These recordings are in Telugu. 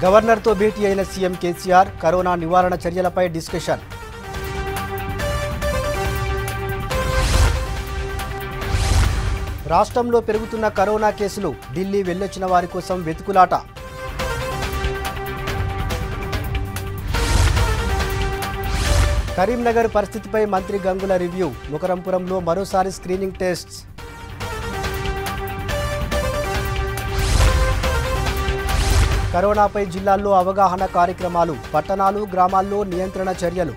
గవర్నర్తో భేటీ అయిన సీఎం కేసీఆర్ కరోనా నివారణ చర్యలపై డిస్కషన్ రాష్ట్రంలో పెరుగుతున్న కరోనా కేసులు ఢిల్లీ వెళ్లొచ్చిన వారి కోసం వెతుకులాట కరీంనగర్ పరిస్థితిపై మంత్రి గంగుల రివ్యూ ముకరంపురంలో మరోసారి స్క్రీనింగ్ టెస్ట్స్ కరోనాపై జిల్లాల్లో అవగాహన కార్యక్రమాలు పట్టణాలు గ్రామాల్లో నియంత్రణ చర్యలు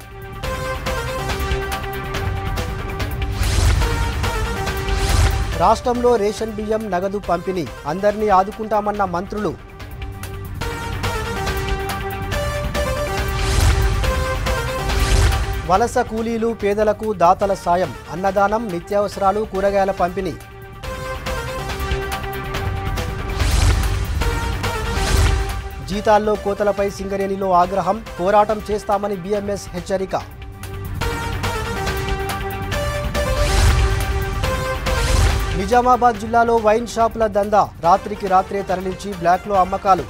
రాష్ట్రంలో రేషన్ బియ్యం నగదు పంపిణీ అందరినీ ఆదుకుంటామన్న మంత్రులు వలస కూలీలు పేదలకు దాతల సాయం అన్నదానం నిత్యావసరాలు కూరగాయల పంపిణీ జీతాల్లో కోతలపై సింగరేణిలో ఆగ్రహం పోరాటం చేస్తామని బీఎంఎస్ హెచ్చరిక నిజామాబాద్ జిల్లాలో వైన్ షాపుల దందా రాత్రికి రాత్రే తరలించి బ్లాక్లో అమ్మకాలు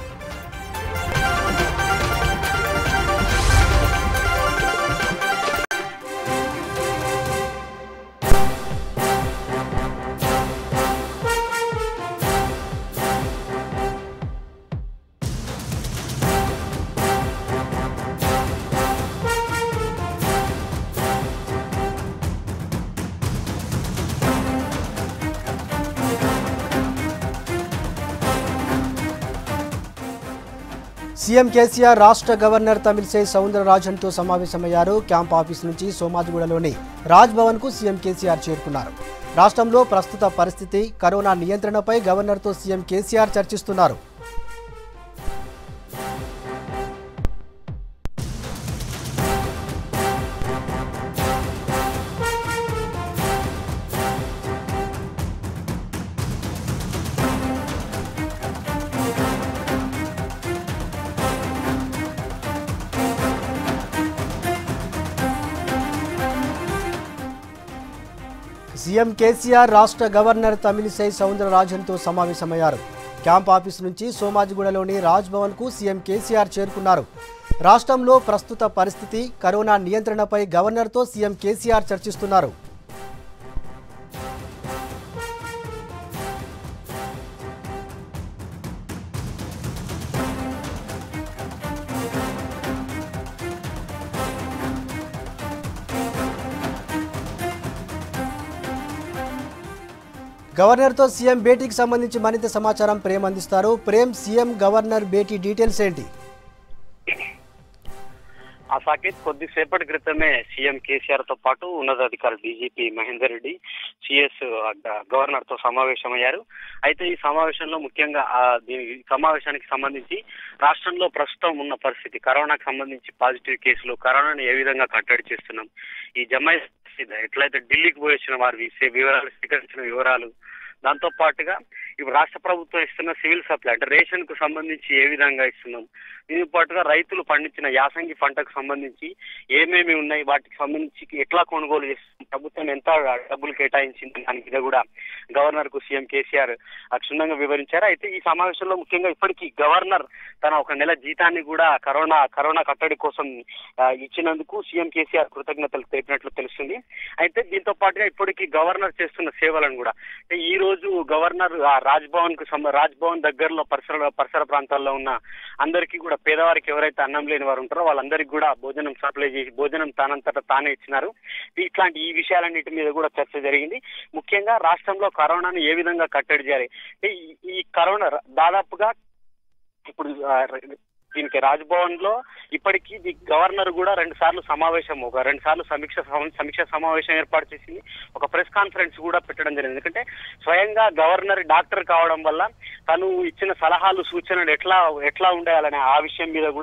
సీఎం కేసీఆర్ రాష్ట్ర గవర్నర్ తమిళసై సౌందరరాజన్తో సమావేశమయ్యారు క్యాంప్ ఆఫీస్ నుంచి సోమాజిగూడలోని రాజ్ భవన్ కు సీఎం కేసీఆర్ చేరుకున్నారు రాష్ట్రంలో ప్రస్తుత పరిస్థితి కరోనా నియంత్రణపై గవర్నర్తో సీఎం కేసీఆర్ చర్చిస్తున్నారు సీఎం కేసీఆర్ రాష్ట్ర గవర్నర్ తమిళిసై సౌందరరాజన్తో సమావేశమయ్యారు క్యాంప్ ఆఫీస్ నుంచి సోమాజిగూడలోని రాజ్ భవన్ కు సీఎం కేసీఆర్ చేరుకున్నారు రాష్ట్రంలో ప్రస్తుత పరిస్థితి కరోనా నియంత్రణపై గవర్నర్తో సీఎం కేసీఆర్ చర్చిస్తున్నారు గవర్నర్తో సీఎం భేటీకి సంబంధించి మరింత సమాచారం ప్రేమ్ అందిస్తారు ప్రేమ్ సీఎం గవర్నర్ భేటీ డీటెయిల్స్ ఏంటి ఆ సాకేత్ కొద్దిసేపటి క్రితమే సీఎం కేసీఆర్ తో పాటు ఉన్నతాధికారి DGP Mahender Reddy CS governor తో సమావేశమయ్యారు అయితే ఈ సమావేశంలో ముఖ్యంగా ఆ దీని ఈ సమావేశానికి సంబంధించి రాష్ట్రంలో ప్రస్తుతం ఉన్న పరిస్థితి కరోనాకు సంబంధించి పాజిటివ్ కేసులు కరోనాను ఏ విధంగా కట్టడి చేస్తున్నాం ఈ జమ్మై ఎట్లయితే ఢిల్లీకి పోయి వచ్చిన వారి విషయ వివరాలు స్వీకరించిన వివరాలు దాంతో పాటుగా ఇప్పుడు రాష్ట్ర ప్రభుత్వం ఇస్తున్న సివిల్ సప్లై అంటే రేషన్ కు సంబంధించి ఏ విధంగా ఇస్తున్నాం దీనితో పాటుగా రైతులు పండించిన యాసంగి పంటకు సంబంధించి ఏమేమి ఉన్నాయి వాటికి సంబంధించి ఎట్లా కొనుగోలు చేస్తుంది ప్రభుత్వం ఎంత డబ్బులు కేటాయించింది దాని మీద కూడా గవర్నర్ కు సీఎం కేసీఆర్ క్షుణ్ణంగా వివరించారు అయితే ఈ సమావేశంలో ముఖ్యంగా ఇప్పటికీ గవర్నర్ తన ఒక నెల జీతాన్ని కూడా కరోనా కరోనా కట్టడి కోసం ఆ, ఇచ్చినందుకు సీఎం కేసీఆర్ కృతజ్ఞతలు తెలిపినట్లు తెలుస్తుంది అయితే దీంతో పాటుగా ఇప్పటికీ గవర్నర్ చేస్తున్న సేవలను కూడా అంటే ఈ రోజు గవర్నర్ ఆ రాజ్ భవన్ కు సంబ- రాజ్ భవన్ దగ్గరలో పరిసర పరిసర ప్రాంతాల్లో ఉన్న అందరికీ కూడా పేదవారికి ఎవరైతే అన్నం లేని వారు ఉంటారో వాళ్ళందరికీ కూడా భోజనం సప్లై చేసి భోజనం తానంతట తానే ఇచ్చినారు ఇట్లాంటి ఈ విషయాలన్నిటి మీద కూడా చర్చ జరిగింది ముఖ్యంగా రాష్ట్రంలో కరోనాను ఏ విధంగా కట్టడి చేయాలి అంటే ఈ- ఈ కరోనా ర- దాదాపుగా ఇప్పుడు ఆ, ర- దీనికి రాజ్భవన్ లో ఇప్పటికీ ది గవర్నర్ కూడా రెండు సార్లు సమావేశం ఒక రెండు సార్లు సమీక్ష సమ- సమీక్ష సమావేశం ఏర్పాటు చేసింది ఒక ప్రెస్ కాన్ఫరెన్స్ కూడా పెట్టడం జరిగింది ఎందుకంటే స్వయంగా గవర్నర్ డాక్టర్ కావడం వల్ల తను ఇచ్చిన సలహాలు సూచనలు ఎట్లా ఎట్లా ఉండాలనే ఆ విషయం మీద కూడా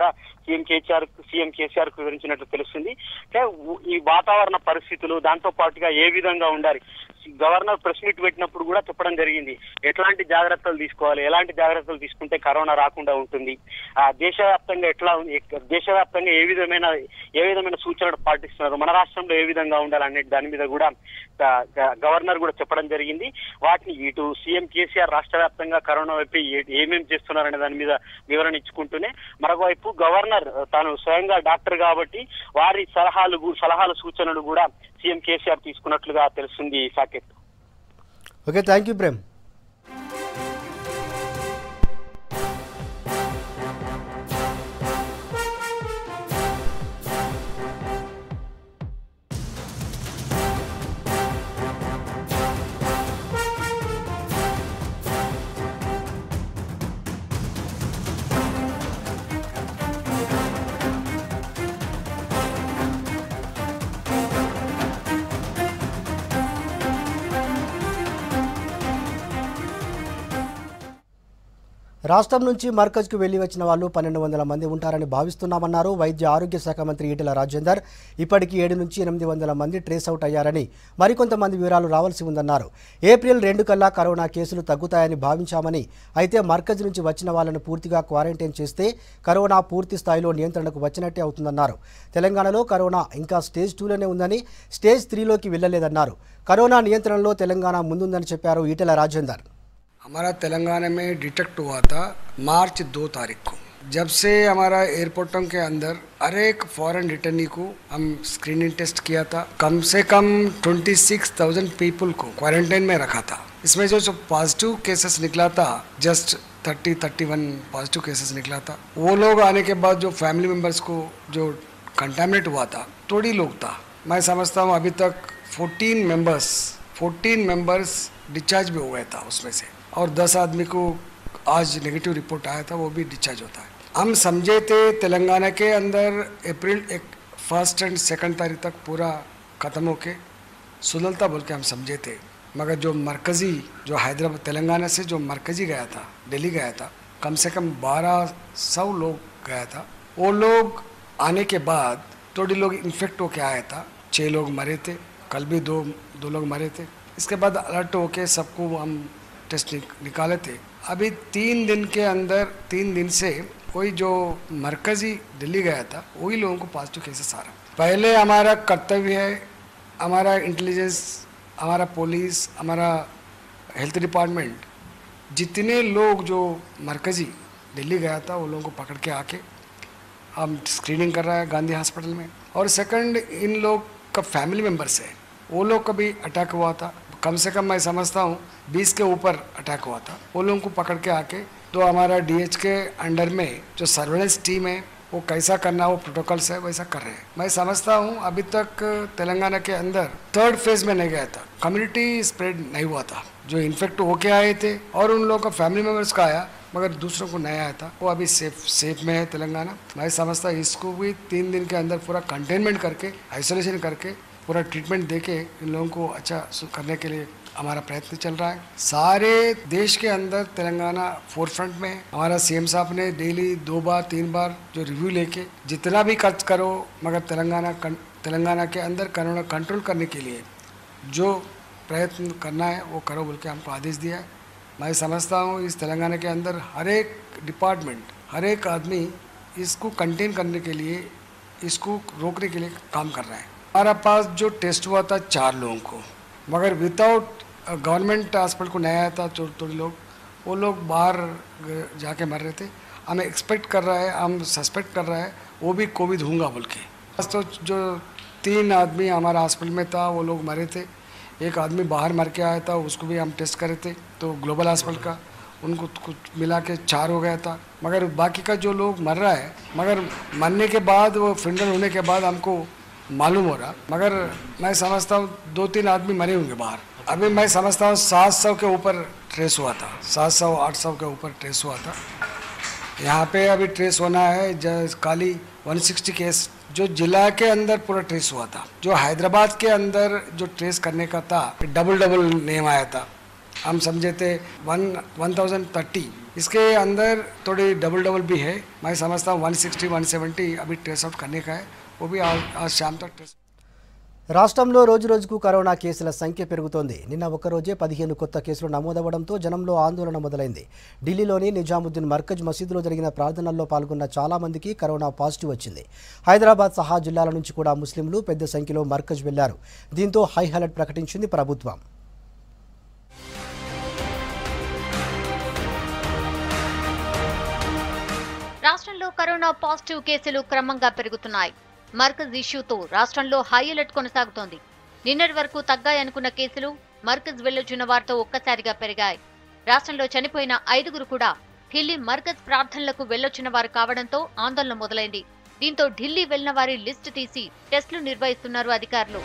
సీఎం కేసీఆర్ సీఎం కేసీఆర్ కు వివరించినట్లు తెలుస్తుంది అంటే ఉ- ఈ వాతావరణ పరిస్థితులు దాంతో పాటుగా ఏ విధంగా ఉండాలి గవర్నర్ ప్రెస్ మీట్ పెట్టినప్పుడు కూడా చెప్పడం జరిగింది ఎట్లాంటి జాగ్రత్తలు తీసుకోవాలి ఎలాంటి జాగ్రత్తలు తీసుకుంటే కరోనా రాకుండా ఉంటుంది ఆ దేశవ్యాప్తంగా ఎట్లా ఉంది ఎక్- దేశవ్యాప్తంగా ఏ విధమైన ఏ విధమైన సూచనలు పాటిస్తున్నారు మన రాష్ట్రంలో ఏ విధంగా ఉండాలి అనే దాని మీద కూడా గ- గ- గవర్నర్ కూడా చెప్పడం జరిగింది వాటిని ఇటు సీఎం కేసీఆర్ రాష్ట్ర వ్యాప్తంగా కరోనా వైపు ఏ- ఏమేం చేస్తున్నారనే దాని మీద వివరణ ఇచ్చుకుంటూనే మరొకవైపు గవర్నర్ తాను స్వయంగా డాక్టర్ కాబట్టి వారి సలహాలు గు- సలహాలు సూచనలు కూడా సీఎం కేసీఆర్ తీసుకున్నట్లుగా తెలుస్తుంది Saketh okay thank you Prem రాష్ట్రం నుంచి మర్కజ్కు వెళ్లి వచ్చిన వాళ్ళు పన్నెండు వందల మంది ఉంటారని భావిస్తున్నామన్నారు వైద్య ఆరోగ్య శాఖ మంత్రి ఈటెల రాజేందర్ ఇప్పటికీ ఏడు నుంచి ఎనిమిది వందల మంది ట్రేస్ అవుట్ అయ్యారని మరికొంతమంది వివరాలు రావాల్సి ఉందన్నారు ఏప్రిల్ రెండు కల్లా కరోనా కేసులు తగ్గుతాయని భావించామని అయితే మర్కజ్ నుంచి వచ్చిన వాళ్ళను పూర్తిగా క్వారంటైన్ చేస్తే కరోనా పూర్తి స్థాయిలో నియంత్రణకు వచ్చినట్టే అవుతుందన్నారు తెలంగాణలో కరోనా ఇంకా స్టేజ్ టూలోనే ఉందని స్టేజ్ త్రీలోకి వెళ్లలేదన్నారు కరోనా నియంత్రణలో తెలంగాణ ముందుందని చెప్పారు ఈటెల రాజేందర్ हमारा तेलंगाना में डिटेक्ट हुआ था मार्च दो तारीख को जब से हमारा एयरपोर्टों के अंदर हर एक फॉरेन रिटर्नी को हम स्क्रीनिंग टेस्ट किया था कम से कम 26,000 पीपल को क्वारंटाइन में रखा था इसमें जो जो पॉजिटिव केसेस निकला था जस्ट 30 31 पॉजिटिव केसेस निकला था वो लोग आने के बाद जो फैमिली मेंबर्स को जो कंटामिनेट हुआ था थोड़ी लोग था मैं समझता हूँ अभी तक 14 मेंबर्स 14 मेंबर्स डिस्चार्ज भी हो गया था उसमें से और 10 आदमी को आज नेगेटिव रिपोर्ट आया था वो भी डिस्चार्ज होता है हम समझे थे तेलंगाना के अंदर अप्रैल एक फर्स्ट एंड सेकंड तारीख तक पूरा ख़त्म होके सुललता बोल के हम समझे थे मगर जो मरकज़ी जो हैदराबाद तेलंगाना से जो मरकज़ी गया था दिल्ली गया था कम से कम बारह सौ लोग गया था वो लोग आने के बाद थोड़ी लोग इन्फेक्ट होके आया था छः लोग मरे थे कल भी दो दो लोग मरे थे इसके बाद अलर्ट होके सबको हम टेस्ट निक, निकाले थे अभी तीन दिन के अंदर तीन दिन से कोई जो मरकज़ी दिल्ली गया था वही लोगों को पॉजिटिव केसेस आ रहा पहले हमारा कर्तव्य है हमारा इंटेलिजेंस हमारा पुलिस हमारा हेल्थ डिपार्टमेंट जितने लोग जो मरकज़ी दिल्ली गया था वो लोगों को पकड़ के आके हम स्क्रीनिंग कर रहा है गांधी हॉस्पिटल में और सेकंड इन लोग का फैमिली मेम्बर्स है वो लोग का भी अटैक हुआ था कम से कम मैं समझता हूँ बीस के ऊपर अटैक हुआ था वो लोगों को पकड़ के आके तो हमारा डीएच के अंडर में जो सर्वेलेंस टीम है वो कैसा करना वो प्रोटोकॉल्स है वैसा कर रहे हैं मैं समझता हूँ अभी तक तेलंगाना के अंदर थर्ड फेज में नहीं गया था कम्युनिटी स्प्रेड नहीं हुआ था जो इन्फेक्ट होके आए थे और उन लोगों का फैमिली मेम्बर्स का आया मगर दूसरों को नहीं आया था वो अभी सेफ सेफ में है तेलंगाना मैं समझता हूँ इसको भी तीन दिन के अंदर पूरा कंटेनमेंट करके आइसोलेशन करके पूरा ट्रीटमेंट दे के इन लोगों को अच्छा सु- करने के लिए हमारा प्रयत्न चल रहा है सारे देश के अंदर तेलंगाना फोर फ्रंट में है हमारा सीएम साहब ने डेली दो बार तीन बार जो रिव्यू लेके जितना भी खर्च करो मगर तेलंगाना कं- तेलंगाना के अंदर कोरोना कंट्रोल करने के लिए जो प्रयत्न करना है वो करो बोल के हमको आदेश दिया है मैं समझता हूँ इस तेलंगाना के अंदर हर एक डिपार्टमेंट हर एक आदमी इसको कंटेन करने के लिए इसको रोकने के लिए काम कर रहा है हमारा पास जो टेस्ट हुआ था चार लोगों को मगर विदाउट गवर्नमेंट हॉस्पिटल को नहीं आया था थोड़े थोड़े लोग वो लोग बाहर ग- जाके मर रहे थे हमें एक्सपेक्ट कर रहा है हम सस्पेक्ट कर रहा है वो भी कोविड होगा बोल के बस तो जो तीन आदमी हमारा हॉस्पिटल में था वो लोग मरे थे एक आदमी बाहर मर के आया था उसको भी हम टेस्ट करे थे तो ग्लोबल हॉस्पिटल का उनको कुछ मिला के चार हो गया था मगर बाकी का जो लोग मर रहा है मगर मरने के बाद वो फिंडल होने के बाद हमको मालूम हो रहा मगर मैं समझता हूँ दो तीन आदमी मरे होंगे बाहर अभी मैं समझता हूँ सात सौ के ऊपर ट्रेस हुआ था सात सौ आठ सौ के ऊपर ट्रेस हुआ था यहाँ पे अभी ट्रेस होना है ज- काली 160 केस जो जिला के अंदर पूरा ट्रेस हुआ था जो हैदराबाद के अंदर जो ट्रेस करने का था डबल डबल नेम आया था हम समझे थे वन वन थाउजेंड थर्टी इसके अंदर थोड़ी डबल डबल भी है मैं समझता हूँ वन सिक्सटी वन सेवेंटी अभी ट्रेस आउट करने का है वो भी आज आज शाम तक ट्रेस రాష్ట్రంలో రోజురోజుకు కరోనా కేసుల సంఖ్య పెరుగుతోంది నిన్న ఒక్కరోజే పదిహేను కొత్త కేసులు నమోదవడంతో జనంలో ఆందోళన మొదలైంది ఢిల్లీలోని నిజాముద్దీన్ మర్కజ్ మసీదులో జరిగిన ప్రార్థనల్లో పాల్గొన్న చాలా మందికి కరోనా పాజిటివ్ వచ్చింది హైదరాబాద్ సహా జిల్లాల నుంచి కూడా ముస్లింలు పెద్ద సంఖ్యలో మర్కజ్ వెళ్లారు దీంతో హై అలర్ట్ ప్రకటించింది ప్రభుత్వం రాష్ట్రంలో కరోనా పాజిటివ్ కేసులు క్రమంగా పెరుగుతున్నాయి మర్కజ్ ఇష్యూతో రాష్ట్రంలో హై అలర్ట్ కొనసాగుతోంది నిన్నటి వరకు తగ్గాయనుకున్న కేసులు మర్కజ్ వెళ్లొచ్చిన వారితో ఒక్కసారిగా పెరిగాయి రాష్ట్రంలో చనిపోయిన ఐదుగురు కూడా ఢిల్లీ మర్కజ్ ప్రార్థనలకు వెళ్లొచ్చిన వారు కావడంతో ఆందోళన మొదలైంది దీంతో ఢిల్లీ వెళ్లిన వారి లిస్టు తీసి టెస్టులు నిర్వహిస్తున్నారు అధికారులు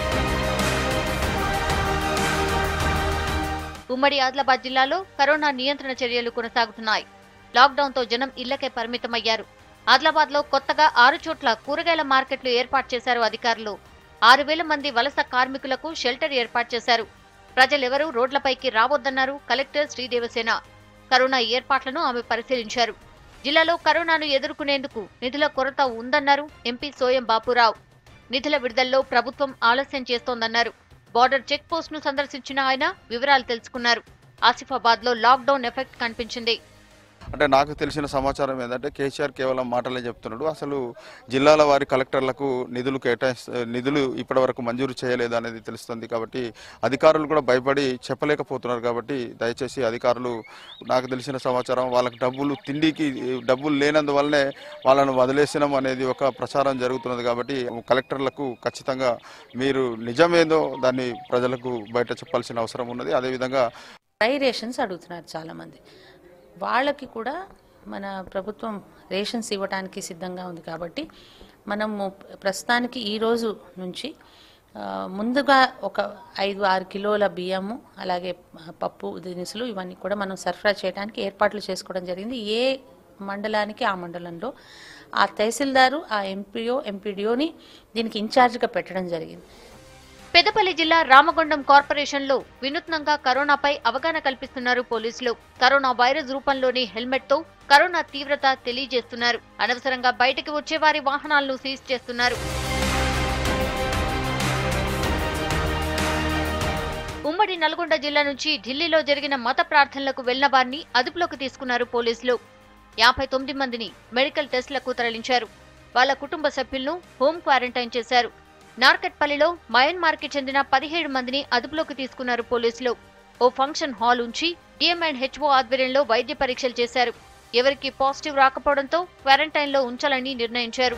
ఉమ్మడి ఆదిలాబాద్ జిల్లాలో కరోనా నియంత్రణ చర్యలు కొనసాగుతున్నాయి లాక్డౌన్ తో జనం ఇళ్లకే పరిమితమయ్యారు ఆదిలాబాద్ లో కొత్తగా ఆరు చోట్ల కూరగాయల మార్కెట్లు ఏర్పాటు చేశారు అధికారులు ఆరు వేల మంది వలస కార్మికులకు షెల్టర్ ఏర్పాటు చేశారు ప్రజలెవరూ రోడ్లపైకి రావద్దన్నారు కలెక్టర్ శ్రీదేవసేన కరోనా ఏర్పాట్లను ఆమె పరిశీలించారు జిల్లాలో కరోనాను ఎదుర్కొనేందుకు నిధుల కొరత ఉందన్నారు ఎంపీ సోయం బాపురావు నిధుల విడుదలలో ప్రభుత్వం ఆలస్యం చేస్తోందన్నారు బార్డర్ చెక్ పోస్ట్ ను సందర్శించిన ఆయన వివరాలు తెలుసుకున్నారు ఆసిఫాబాద్ లో లాక్డౌన్ ఎఫెక్ట్ కనిపించింది అంటే నాకు తెలిసిన సమాచారం ఏంటంటే కేసీఆర్ కేవలం మాటలే చెప్తున్నాడు అసలు జిల్లాల వారి కలెక్టర్లకు నిధులు కేటాయి నిధులు ఇప్పటివరకు మంజూరు చేయలేదు అనేది తెలుస్తుంది కాబట్టి అధికారులు కూడా భయపడి చెప్పలేకపోతున్నారు కాబట్టి దయచేసి అధికారులు నాకు తెలిసిన సమాచారం వాళ్ళకి డబ్బులు తిండికి డబ్బులు లేనందువల్లనే వాళ్ళను వదిలేసినాం అనేది ఒక ప్రచారం జరుగుతున్నది కాబట్టి కలెక్టర్లకు ఖచ్చితంగా మీరు నిజమేదో దాన్ని ప్రజలకు బయట చెప్పాల్సిన అవసరం ఉన్నది అదేవిధంగా డ్రై రేషన్స్ అడుగుతున్నారు చాలామంది వాళ్ళకి కూడా మన ప్రభుత్వం రేషన్స్ ఇవ్వడానికి సిద్ధంగా ఉంది కాబట్టి మనము ప్రస్తుతానికి ఈ రోజు నుంచి ఆ, ముందుగా ఒక ఐదు ఆరు కిలోల బియ్యము అలాగే పప్పు దినుసులు ఇవన్నీ కూడా మనం సరఫరా చేయడానికి ఏర్పాట్లు చేసుకోవడం జరిగింది ఏ మండలానికి ఆ మండలంలో ఆ తహసీల్దారు ఆ ఎంపీఓ ఎంపీడీఓని దీనికి ఇన్ఛార్జ్గా పెట్టడం జరిగింది పెద్దపల్లి జిల్లా రామగుండం కార్పొరేషన్ లో వినూత్నంగా కరోనాపై అవగాహన కల్పిస్తున్నారు పోలీసులు కరోనా వైరస్ రూపంలోని హెల్మెట్ తో కరోనా తీవ్రత తెలియజేస్తున్నారు అనవసరంగా బయటకు వచ్చే వారి వాహనాలను సీజ్ చేస్తున్నారు ఉమ్మడి నల్గొండ జిల్లా నుంచి ఢిల్లీలో జరిగిన మత ప్రార్థనలకు వెళ్లిన వారిని అదుపులోకి తీసుకున్నారు పోలీసులు యాభై తొమ్మిది మందిని మెడికల్ టెస్టులకు తరలించారు వాళ్ళ కుటుంబ సభ్యులను హోం క్వారంటైన్ చేశారు నార్కట్పల్లిలో మయన్మార్కి చెందిన పదిహేడు మందిని అదుపులోకి తీసుకున్నారు పోలీసులు ఓ ఫంక్షన్ హాల్ ఉంచి డిఎం అండ్ హెచ్ఓ ఆధ్వర్యంలో వైద్య పరీక్షలు చేశారు ఎవరికి పాజిటివ్ రాకపోవడంతో క్వారంటైన్లో ఉంచాలని నిర్ణయించారు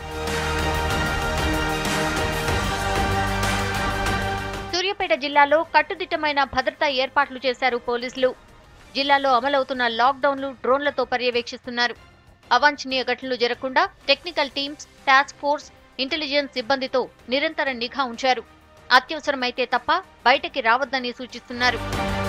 సూర్యాపేట జిల్లాలో కట్టుదిట్టమైన భద్రతా ఏర్పాట్లు చేశారు పోలీసులు జిల్లాలో అమలవుతున్న లాక్డౌన్లు డ్రోన్లతో పర్యవేక్షిస్తున్నారు అవాంఛనీయ ఘటనలు జరగకుండా technical teams task force intelligence సిబ్బందితో నిరంతర నిఘా ఉంచారు అత్యవసరమైతే తప్ప బయటకి రావద్దని సూచిస్తున్నారు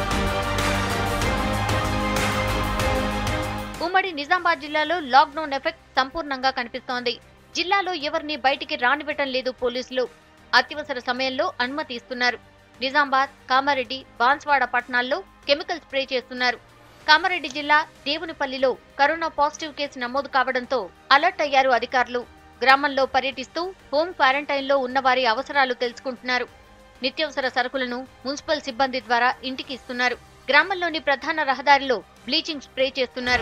ఉమ్మడి నిజామాబాద్ జిల్లాలో లాక్డౌన్ ఎఫెక్ట్ సంపూర్ణంగా కనిపిస్తోంది జిల్లాలో ఎవరిని బయటికి రానివ్వటం లేదు పోలీసులు అత్యవసర సమయంలో అనుమతి ఇస్తున్నారు నిజామాబాద్ కామారెడ్డి బాన్స్వాడ పట్టణాల్లో కెమికల్ స్ప్రే చేస్తున్నారు కామారెడ్డి జిల్లా దేవునిపల్లిలో కరోనా పాజిటివ్ కేసు నమోదు కావడంతో అలర్ట్ అయ్యారు అధికారులు గ్రామంలో పర్యటిస్తూ హోం క్వారంటైన్లో ఉన్న వారి అవసరాలు తెలుసుకుంటున్నారు నిత్యావసర సరుకులను మున్సిపల్ సిబ్బంది ద్వారా ఇంటికి ఇస్తున్నారు గ్రామంలోని ప్రధాన రహదారిలో బ్లీచింగ్ స్ప్రే చేస్తున్నారు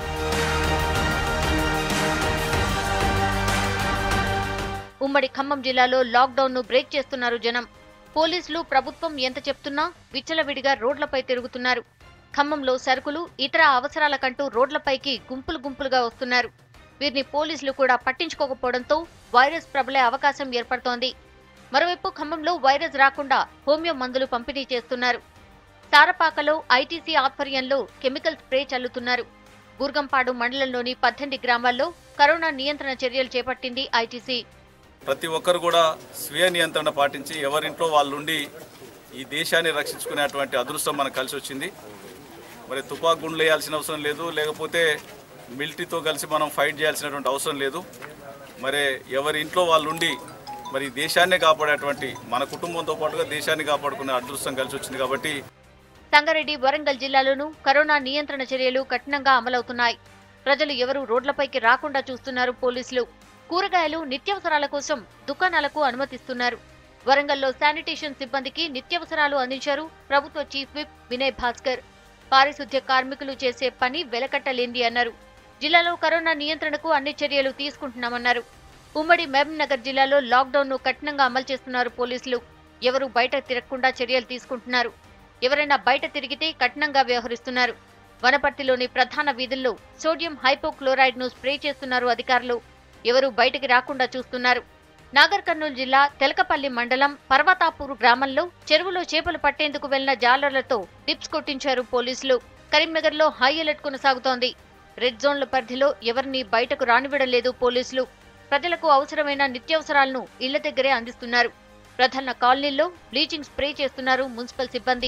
ఉమ్మడి ఖమ్మం జిల్లాలో లాక్డౌన్ ను బ్రేక్ చేస్తున్నారు జనం పోలీసులు ప్రభుత్వం ఎంత చెప్తున్నా విచ్చలవిడిగా రోడ్లపై తిరుగుతున్నారు ఖమ్మంలో సరుకులు ఇతర అవసరాలకంటూ రోడ్లపైకి గుంపులు గుంపులుగా వస్తున్నారు వీరిని పోలీసులు కూడా పట్టించుకోకపోవడంతో వైరస్ ప్రబలే అవకాశం ఏర్పడుతోంది మరోవైపు ఖమ్మంలో వైరస్ రాకుండా హోమియో మందులు పంపిణీ చేస్తున్నారు తారపాకలో ఐటీసీ ఆధ్వర్యంలో కెమికల్ స్ప్రే చల్లుతున్నారు బూర్గంపాడు మండలంలోని పద్దెనిమిది గ్రామాల్లో కరోనా నియంత్రణ చర్యలు చేపట్టింది ఐటీసీ ప్రతి ఒక్కరు కూడా స్వీయ నియంత్రణ పాటించి ఎవరింట్లో వాళ్ళుండి ఈ దేశాన్ని రక్షించుకునేటువంటి అదృష్టం మనకు కలిసి వచ్చింది మరి తుపాకు గుండ్లు వేయాల్సిన అవసరం లేదు లేకపోతే మిలిటరీతో కలిసి మనం ఫైట్ చేయాల్సినటువంటి అవసరం లేదు మరి ఎవరి ఇంట్లో వాళ్ళు ఉండి మరి ఈ దేశాన్ని కాపాడేటువంటి మన కుటుంబంతో పాటుగా దేశాన్ని కాపాడుకునే అదృష్టం కలిసి వచ్చింది కాబట్టి సంగారెడ్డి వరంగల్ జిల్లాలోనూ కరోనా నియంత్రణ చర్యలు కఠినంగా అమలవుతున్నాయి ప్రజలు ఎవరూ రోడ్లపైకి రాకుండా చూస్తున్నారు పోలీసులు కూరగాయలు నిత్యావసరాల కోసం దుకాణాలకు అనుమతిస్తున్నారు వరంగల్లో శానిటేషన్ సిబ్బందికి నిత్యావసరాలు అందించారు ప్రభుత్వ చీఫ్ విప్ వినయ్ భాస్కర్ పారిశుద్ధ్య కార్మికులు చేసే పని వెలకట్టలేంది అన్నారు జిల్లాలో కరోనా నియంత్రణకు అన్ని చర్యలు తీసుకుంటున్నామన్నారు ఉమ్మడి మహబూబ్ నగర్ జిల్లాలో లాక్డౌన్ ను కఠినంగా అమలు చేస్తున్నారు పోలీసులు ఎవరు బయట తిరగకుండా చర్యలు తీసుకుంటున్నారు ఎవరైనా బయట తిరిగితే కఠినంగా వ్యవహరిస్తున్నారు వనపర్తిలోని ప్రధాన వీధుల్లో సోడియం హైపోక్లోరైడ్ ను స్ప్రే చేస్తున్నారు అధికారులు ఎవరు బయటికి రాకుండా చూస్తున్నారు నాగర్ కర్నూలు జిల్లా తెలకపల్లి మండలం పర్వతాపూర్ గ్రామంలో చెరువులో చేపలు పట్టేందుకు వెళ్లిన జాలర్లతో టిప్స్ కొట్టించారు పోలీసులు కరీంనగర్లో హై అలర్ట్ కొనసాగుతోంది రెడ్ జోన్ల పరిధిలో ఎవరిని బయటకు రానివ్వడం పోలీసులు ప్రజలకు అవసరమైన నిత్యావసరాలను ఇళ్ల దగ్గరే అందిస్తున్నారు ప్రధాన కాలనీల్లో బ్లీచింగ్ స్ప్రే చేస్తున్నారు మున్సిపల్ సిబ్బంది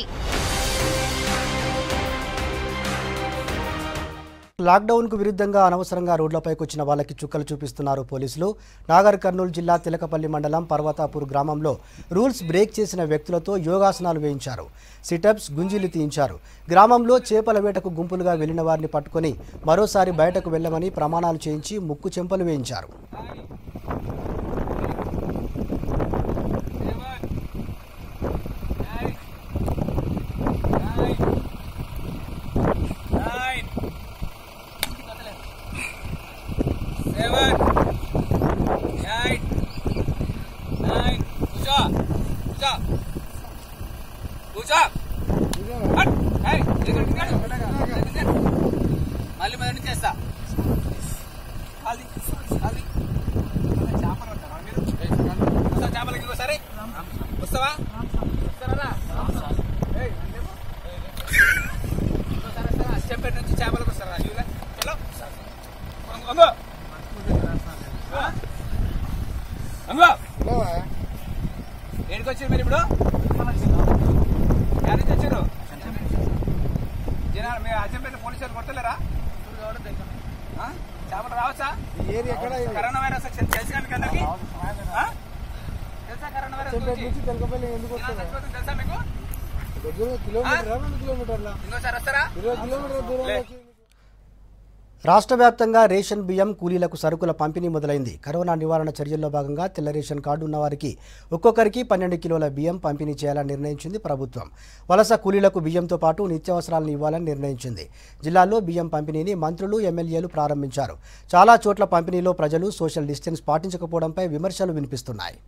లాక్డౌన్కు విరుద్ధంగా అనవసరంగా రోడ్లపైకి వచ్చిన వాళ్ళకి చుక్కలు చూపిస్తున్నారు పోలీసులు నాగర్ కర్నూలు జిల్లా తిలకపల్లి మండలం పర్వతాపూర్ గ్రామంలో రూల్స్ బ్రేక్ చేసిన వ్యక్తులతో యోగాసనాలు వేయించారు సిటప్స్ గుంజీలు తీయించారు గ్రామంలో చేపల వేటకు గుంపులుగా వెళ్లిన వారిని పట్టుకొని మరోసారి బయటకు వెళ్లమని ప్రమాణాలు చేయించి ముక్కు చెంపలు వేయించారు మళ్ళీ మొదటి చేస్తా చేపలకి సరే వస్తావా వస్తారా అచ్చంపేట నుంచి చేపలకు వస్తారా ఇవ్వలే చలో అంగో అంగో ఏడికి వచ్చారు మీరు ఇప్పుడు ఎక్కడి నుంచి వచ్చారు జనాలు మీరు అచ్చంపేట పోలీసులు కొట్టలేరా ఆ? చేపలు రావచ్చా కరోనా వైరస్ వచ్చింది తెలుసు కానీ అందరికి ఆ? తెలుసా కరోనా వైరస్ గురించి? ఇలా చచ్చిపోతుంది తెలుసా మీకు ఇంకోసారి వస్తారా లే. రాష్ట్ర వ్యాప్తంగా రేషన్ బియ్యం కూలీలకు సరుకుల పంపిణీ మొదలైంది కరోనా నివారణ చర్యల్లో భాగంగా తెల్ల రేషన్ కార్డు ఉన్నవారికి ఒక్కొక్కరికి పన్నెండు కిలోల బియ్యం పంపిణీ చేయాలని నిర్ణయించింది ప్రభుత్వం వలస కూలీలకు బియ్యంతో పాటు నిత్యావసరాలను ఇవ్వాలని నిర్ణయించింది జిల్లాలో బియ్యం పంపిణీని మంత్రులు ఎమ్మెల్యేలు ప్రారంభించారు చాలా చోట్ల పంపిణీలో ప్రజలు సోషల్ డిస్టెన్స్ పాటించకపోవడంపై విమర్శలు వినిపిస్తున్నాయి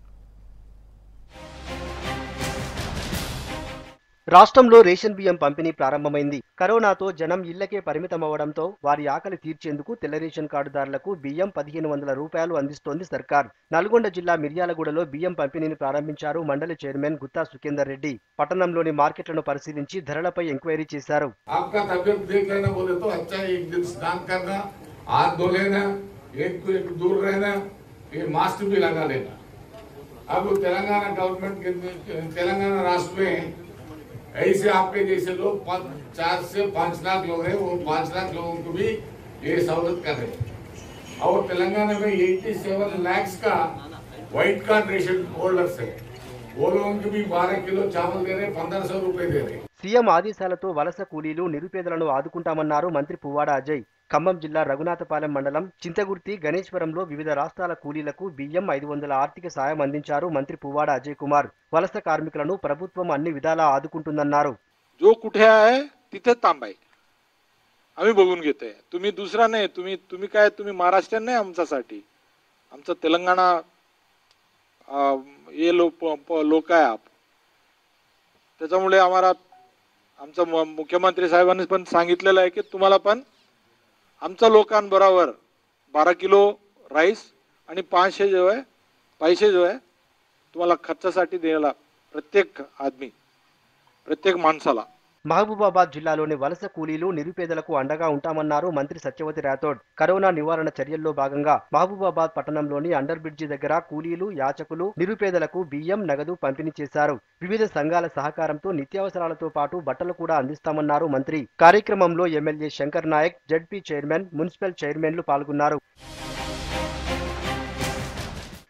రాష్ట్రంలో రేషన్ బియ్యం పంపిణీ ప్రారంభమైంది కరోనాతో జనం ఇళ్లకే పరిమితమవడంతో వారి ఆకలి తీర్చేందుకు తెల్ల రేషన్ కార్డుదారులకు బియ్యం పదిహేను వందల రూపాయలు అందిస్తోంది సర్కార్ నల్గొండ జిల్లా మిర్యాలగూడలో బియ్యం పంపిణీని ప్రారంభించారు మండలి చైర్మన్ గుత్తా సుఖేందర్ రెడ్డి పట్టణంలోని మార్కెట్లను పరిశీలించి ధరలపై ఎంక్వైరీ చేశారు आपका तबियत देख लेना बोले तो अच्छा एक दिन स्नान करना हाथ धो लेना एक को एक दूर रहना ये मास्क भी लगा लेना अब तेलंगाना गवर्नमेंट के तेलंगाना राष्ट्र में ऐसे आपके जैसे लोग पाँच- चार से पाँच लाख लोग हैं वो पाँच लाख लोगों को भी ये सहूलत कर रहे हैं और तेलंगाना में 87 लैक्स का व्हाइट कार्ड रेशन होल्डर्स है वो लोगों को भी 12 किलो चावल दे रहे हैं पंद्रह सौ रुपए दे रहे हैं సీఎం ఆదేశాలతో వలస కూలీలు నిరుపేదలను ఆదుకుంటామన్నారు మంత్రి పువ్వాడ అజయ్ ఖమ్మం జిల్లా రఘునాథపాలెం మండలం చింతగుర్తి గణేశ్వరంలో వివిధ రాష్ట్రాల కూలీలకు బియ్యం ఐదు వందల ఆర్థిక సాయం అందించారు మంత్రి పువ్వాడ అజయ్ కుమార్ వలస కార్మికులను ప్రభుత్వం అన్ని విధాలా ఆదుకుంటుందన్నారు जो कुठे आहे तिथे थांबाय आम्ही बघून घेतोय तुम्ही दुसरा नाही तुम्ही तुम्ही काय तुम्ही महाराष्ट्रीयन नाही आमच्यासाठी आमचं तेलंगणा अं, हे लोक लोक आहे आप त्याच्यामुळे आम्हाला आमचं मु- मुख्यमंत्री साहेबांनी पण सांगितलेलं आहे की तुम्हाला पण आमच्या लोकांबरोबर बारा किलो राईस आणि पाचशे जो आहे पैसे जो आहे तुम्हाला खर्चासाठी द्यायला प्रत्येक आदमी प्रत्येक माणसाला మహబూబాబాద్ జిల్లాలోని వలస కూలీలు నిరుపేదలకు అండగా ఉంటామన్నారు మంత్రి సత్యవతి రాథోడ్ కరోనా నివారణ చర్యల్లో భాగంగా మహబూబాబాద్ పట్టణంలోని అండర్ బ్రిడ్జి దగ్గర కూలీలు యాచకులు నిరుపేదలకు బియ్యం నగదు పంపిణీ చేశారు వివిధ సంఘాల సహకారంతో నిత్యావసరాలతో పాటు బట్టలు కూడా అందిస్తామన్నారు మంత్రి కార్యక్రమంలో MLA Shankar Naik ZP chairman municipal చైర్మన్లు పాల్గొన్నారు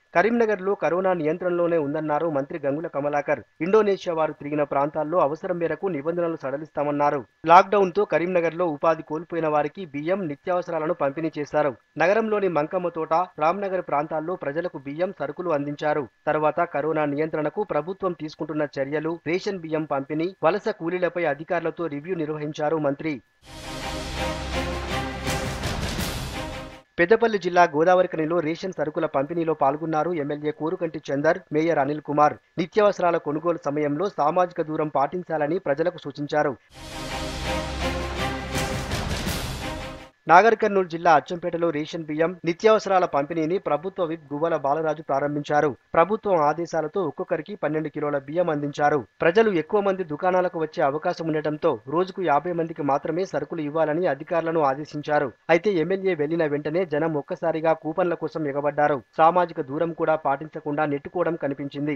కరీంనగర్లో కరోనా నియంత్రణలోనే ఉందన్నారు మంత్రి గంగుల కమలాకర్ ఇండోనేషియా వారు తిరిగిన ప్రాంతాల్లో అవసరం మేరకు నిబంధనలు సడలిస్తామన్నారు లాక్డౌన్ తో కరీంనగర్లో ఉపాధి కోల్పోయిన వారికి బియ్యం నిత్యావసరాలను పంపిణీ చేశారు నగరంలోని మంకమ్మ తోట రామ్నగర్ ప్రాంతాల్లో ప్రజలకు బియ్యం సరుకులు అందించారు తర్వాత కరోనా నియంత్రణకు ప్రభుత్వం తీసుకుంటున్న చర్యలు రేషన్ బియ్యం పంపిణీ వలస కూలీలపై అధికారులతో రివ్యూ నిర్వహించారు మంత్రి పెద్దపల్లి జిల్లా గోదావరికనిలో రేషన్ సరుకుల పంపిణీలో పాల్గొన్నారు ఎమ్మెల్యే కూరుకంటి చందర్ మేయర్ అనిల్ కుమార్ నిత్యావసరాల కొనుగోలు సమయంలో సామాజిక దూరం పాటించాలని ప్రజలకు సూచించారు నాగర్ కర్నూలు జిల్లా అచ్చంపేటలో రేషన్ బియ్యం నిత్యావసరాల పంపిణీని ప్రభుత్వ విప్ గువ్వల బాలరాజు ప్రారంభించారు ప్రభుత్వం ఆదేశాలతో ఒక్కొక్కరికి పన్నెండు కిలోల బియ్యం అందించారు ప్రజలు ఎక్కువ మంది దుకాణాలకు వచ్చే అవకాశం ఉండటంతో రోజుకు యాభై మందికి మాత్రమే సరుకులు ఇవ్వాలని అధికారులను ఆదేశించారు అయితే ఎమ్మెల్యే వెళ్లిన వెంటనే జనం ఒక్కసారిగా కూపన్ల కోసం ఎగబడ్డారు సామాజిక దూరం కూడా పాటించకుండా నెట్టుకోవడం కనిపించింది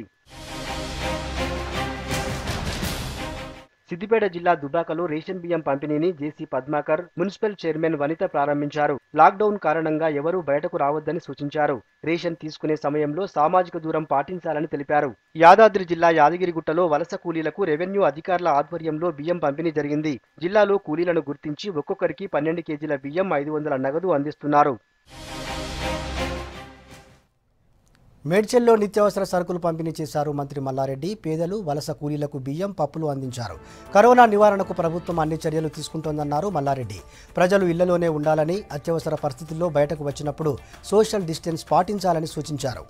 సిద్దిపేట జిల్లా దుబాకలో రేషన్ బియ్యం పంపిణీని JC Padmakar municipal chairman Vanitha ప్రారంభించారు లాక్డౌన్ కారణంగా ఎవరూ బయటకు రావద్దని సూచించారు రేషన్ తీసుకునే సమయంలో సామాజిక దూరం పాటించాలని తెలిపారు యాదాద్రి జిల్లా యాదగిరిగుట్టలో వలస కూలీలకు రెవెన్యూ అధికారుల ఆధ్వర్యంలో బియ్యం పంపిణీ జరిగింది జిల్లాలో కూలీలను గుర్తించి ఒక్కొక్కరికి పన్నెండు కేజీల బియ్యం ఐదు వందల నగదు అందిస్తున్నారు మేడ్చల్లో నిత్యావసర సరుకులు పంపిణీ చేశారు మంత్రి మల్లారెడ్డి పేదలు వలస కూలీలకు బియ్యం పప్పులు అందించారు కరోనా నివారణకు ప్రభుత్వం అన్ని చర్యలు తీసుకుంటోందన్నారు మల్లారెడ్డి ప్రజలు ఇళ్లలోనే ఉండాలని అత్యవసర పరిస్థితుల్లో బయటకు వచ్చినప్పుడు సోషల్ డిస్టెన్స్ పాటించాలని సూచించారు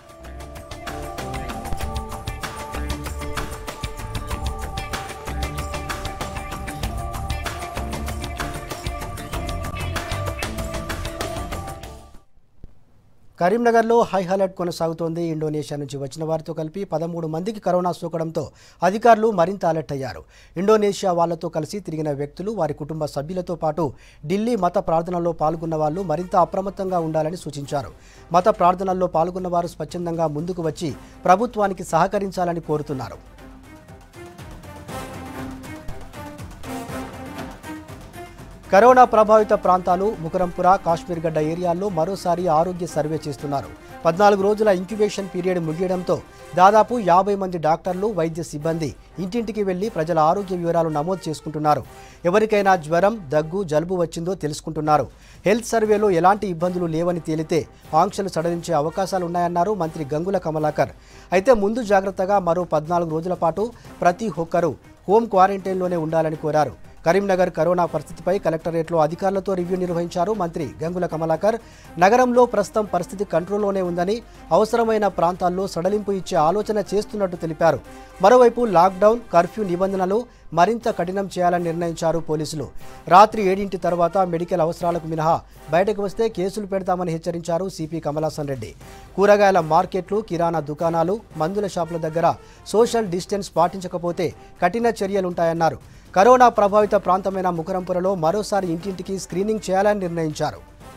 కరీంనగర్లో హై అలర్ట్ కొనసాగుతోంది ఇండోనేషియా నుంచి వచ్చిన వారితో కలిపి పదమూడు మందికి కరోనా సోకడంతో అధికారులు మరింత అలర్ట్ అయ్యారు ఇండోనేషియా వాళ్లతో కలిసి తిరిగిన వ్యక్తులు వారి కుటుంబ సభ్యులతో పాటు ఢిల్లీ మత ప్రార్థనల్లో పాల్గొన్న వాళ్ళు మరింత అప్రమత్తంగా ఉండాలని సూచించారు మత ప్రార్థనల్లో పాల్గొన్న వారు స్వచ్ఛందంగా ముందుకు వచ్చి ప్రభుత్వానికి సహకరించాలని కోరుతున్నారు కరోనా ప్రభావిత ప్రాంతాలు ముకరంపుర కాశ్మీర్ గడ్డ ఏరియాల్లో మరోసారి ఆరోగ్య సర్వే చేస్తున్నారు పద్నాలుగు రోజుల ఇంక్యుబేషన్ పీరియడ్ ముగియడంతో దాదాపు యాభై మంది డాక్టర్లు వైద్య సిబ్బంది ఇంటింటికి వెళ్లి ప్రజల ఆరోగ్య వివరాలు నమోదు చేసుకుంటున్నారు ఎవరికైనా జ్వరం దగ్గు జలుబు వచ్చిందో తెలుసుకుంటున్నారు హెల్త్ సర్వేలో ఎలాంటి ఇబ్బందులు లేవని తేలితే ఆంక్షలు సడలించే అవకాశాలున్నాయన్నారు మంత్రి గంగుల కమలాకర్ అయితే ముందు జాగ్రత్తగా మరో పద్నాలుగు రోజుల పాటు ప్రతి ఒక్కరూ హోం క్వారంటైన్లోనే ఉండాలని కోరారు కరీంనగర్ కరోనా పరిస్థితిపై కలెక్టరేట్లో అధికారులతో రివ్యూ నిర్వహించారు మంత్రి గంగుల కమలాకర్ నగరంలో ప్రస్తుతం పరిస్థితి కంట్రోల్లోనే ఉందని అవసరమైన ప్రాంతాల్లో సడలింపు ఇచ్చే ఆలోచన చేస్తున్నట్టు తెలిపారు మరోవైపు లాక్డౌన్ కర్ఫ్యూ నిబంధనలు మరింత కఠినం చేయాలని నిర్ణయించారు పోలీసులు రాత్రి ఏడింటి తర్వాత మెడికల్ అవసరాలకు మినహా బయటకు వస్తే కేసులు పెడతామని హెచ్చరించారు సిపి కమలాసన్ రెడ్డి కూరగాయల మార్కెట్లు కిరాణా దుకాణాలు మందుల షాపుల దగ్గర సోషల్ డిస్టెన్స్ పాటించకపోతే కఠిన చర్యలుంటాయన్నారు కరోనా ప్రభావిత ప్రాంతమైన ముకరంపురలో మరోసారి ఇంటింటికి స్క్రీనింగ్ చేయాలని నిర్ణయించారు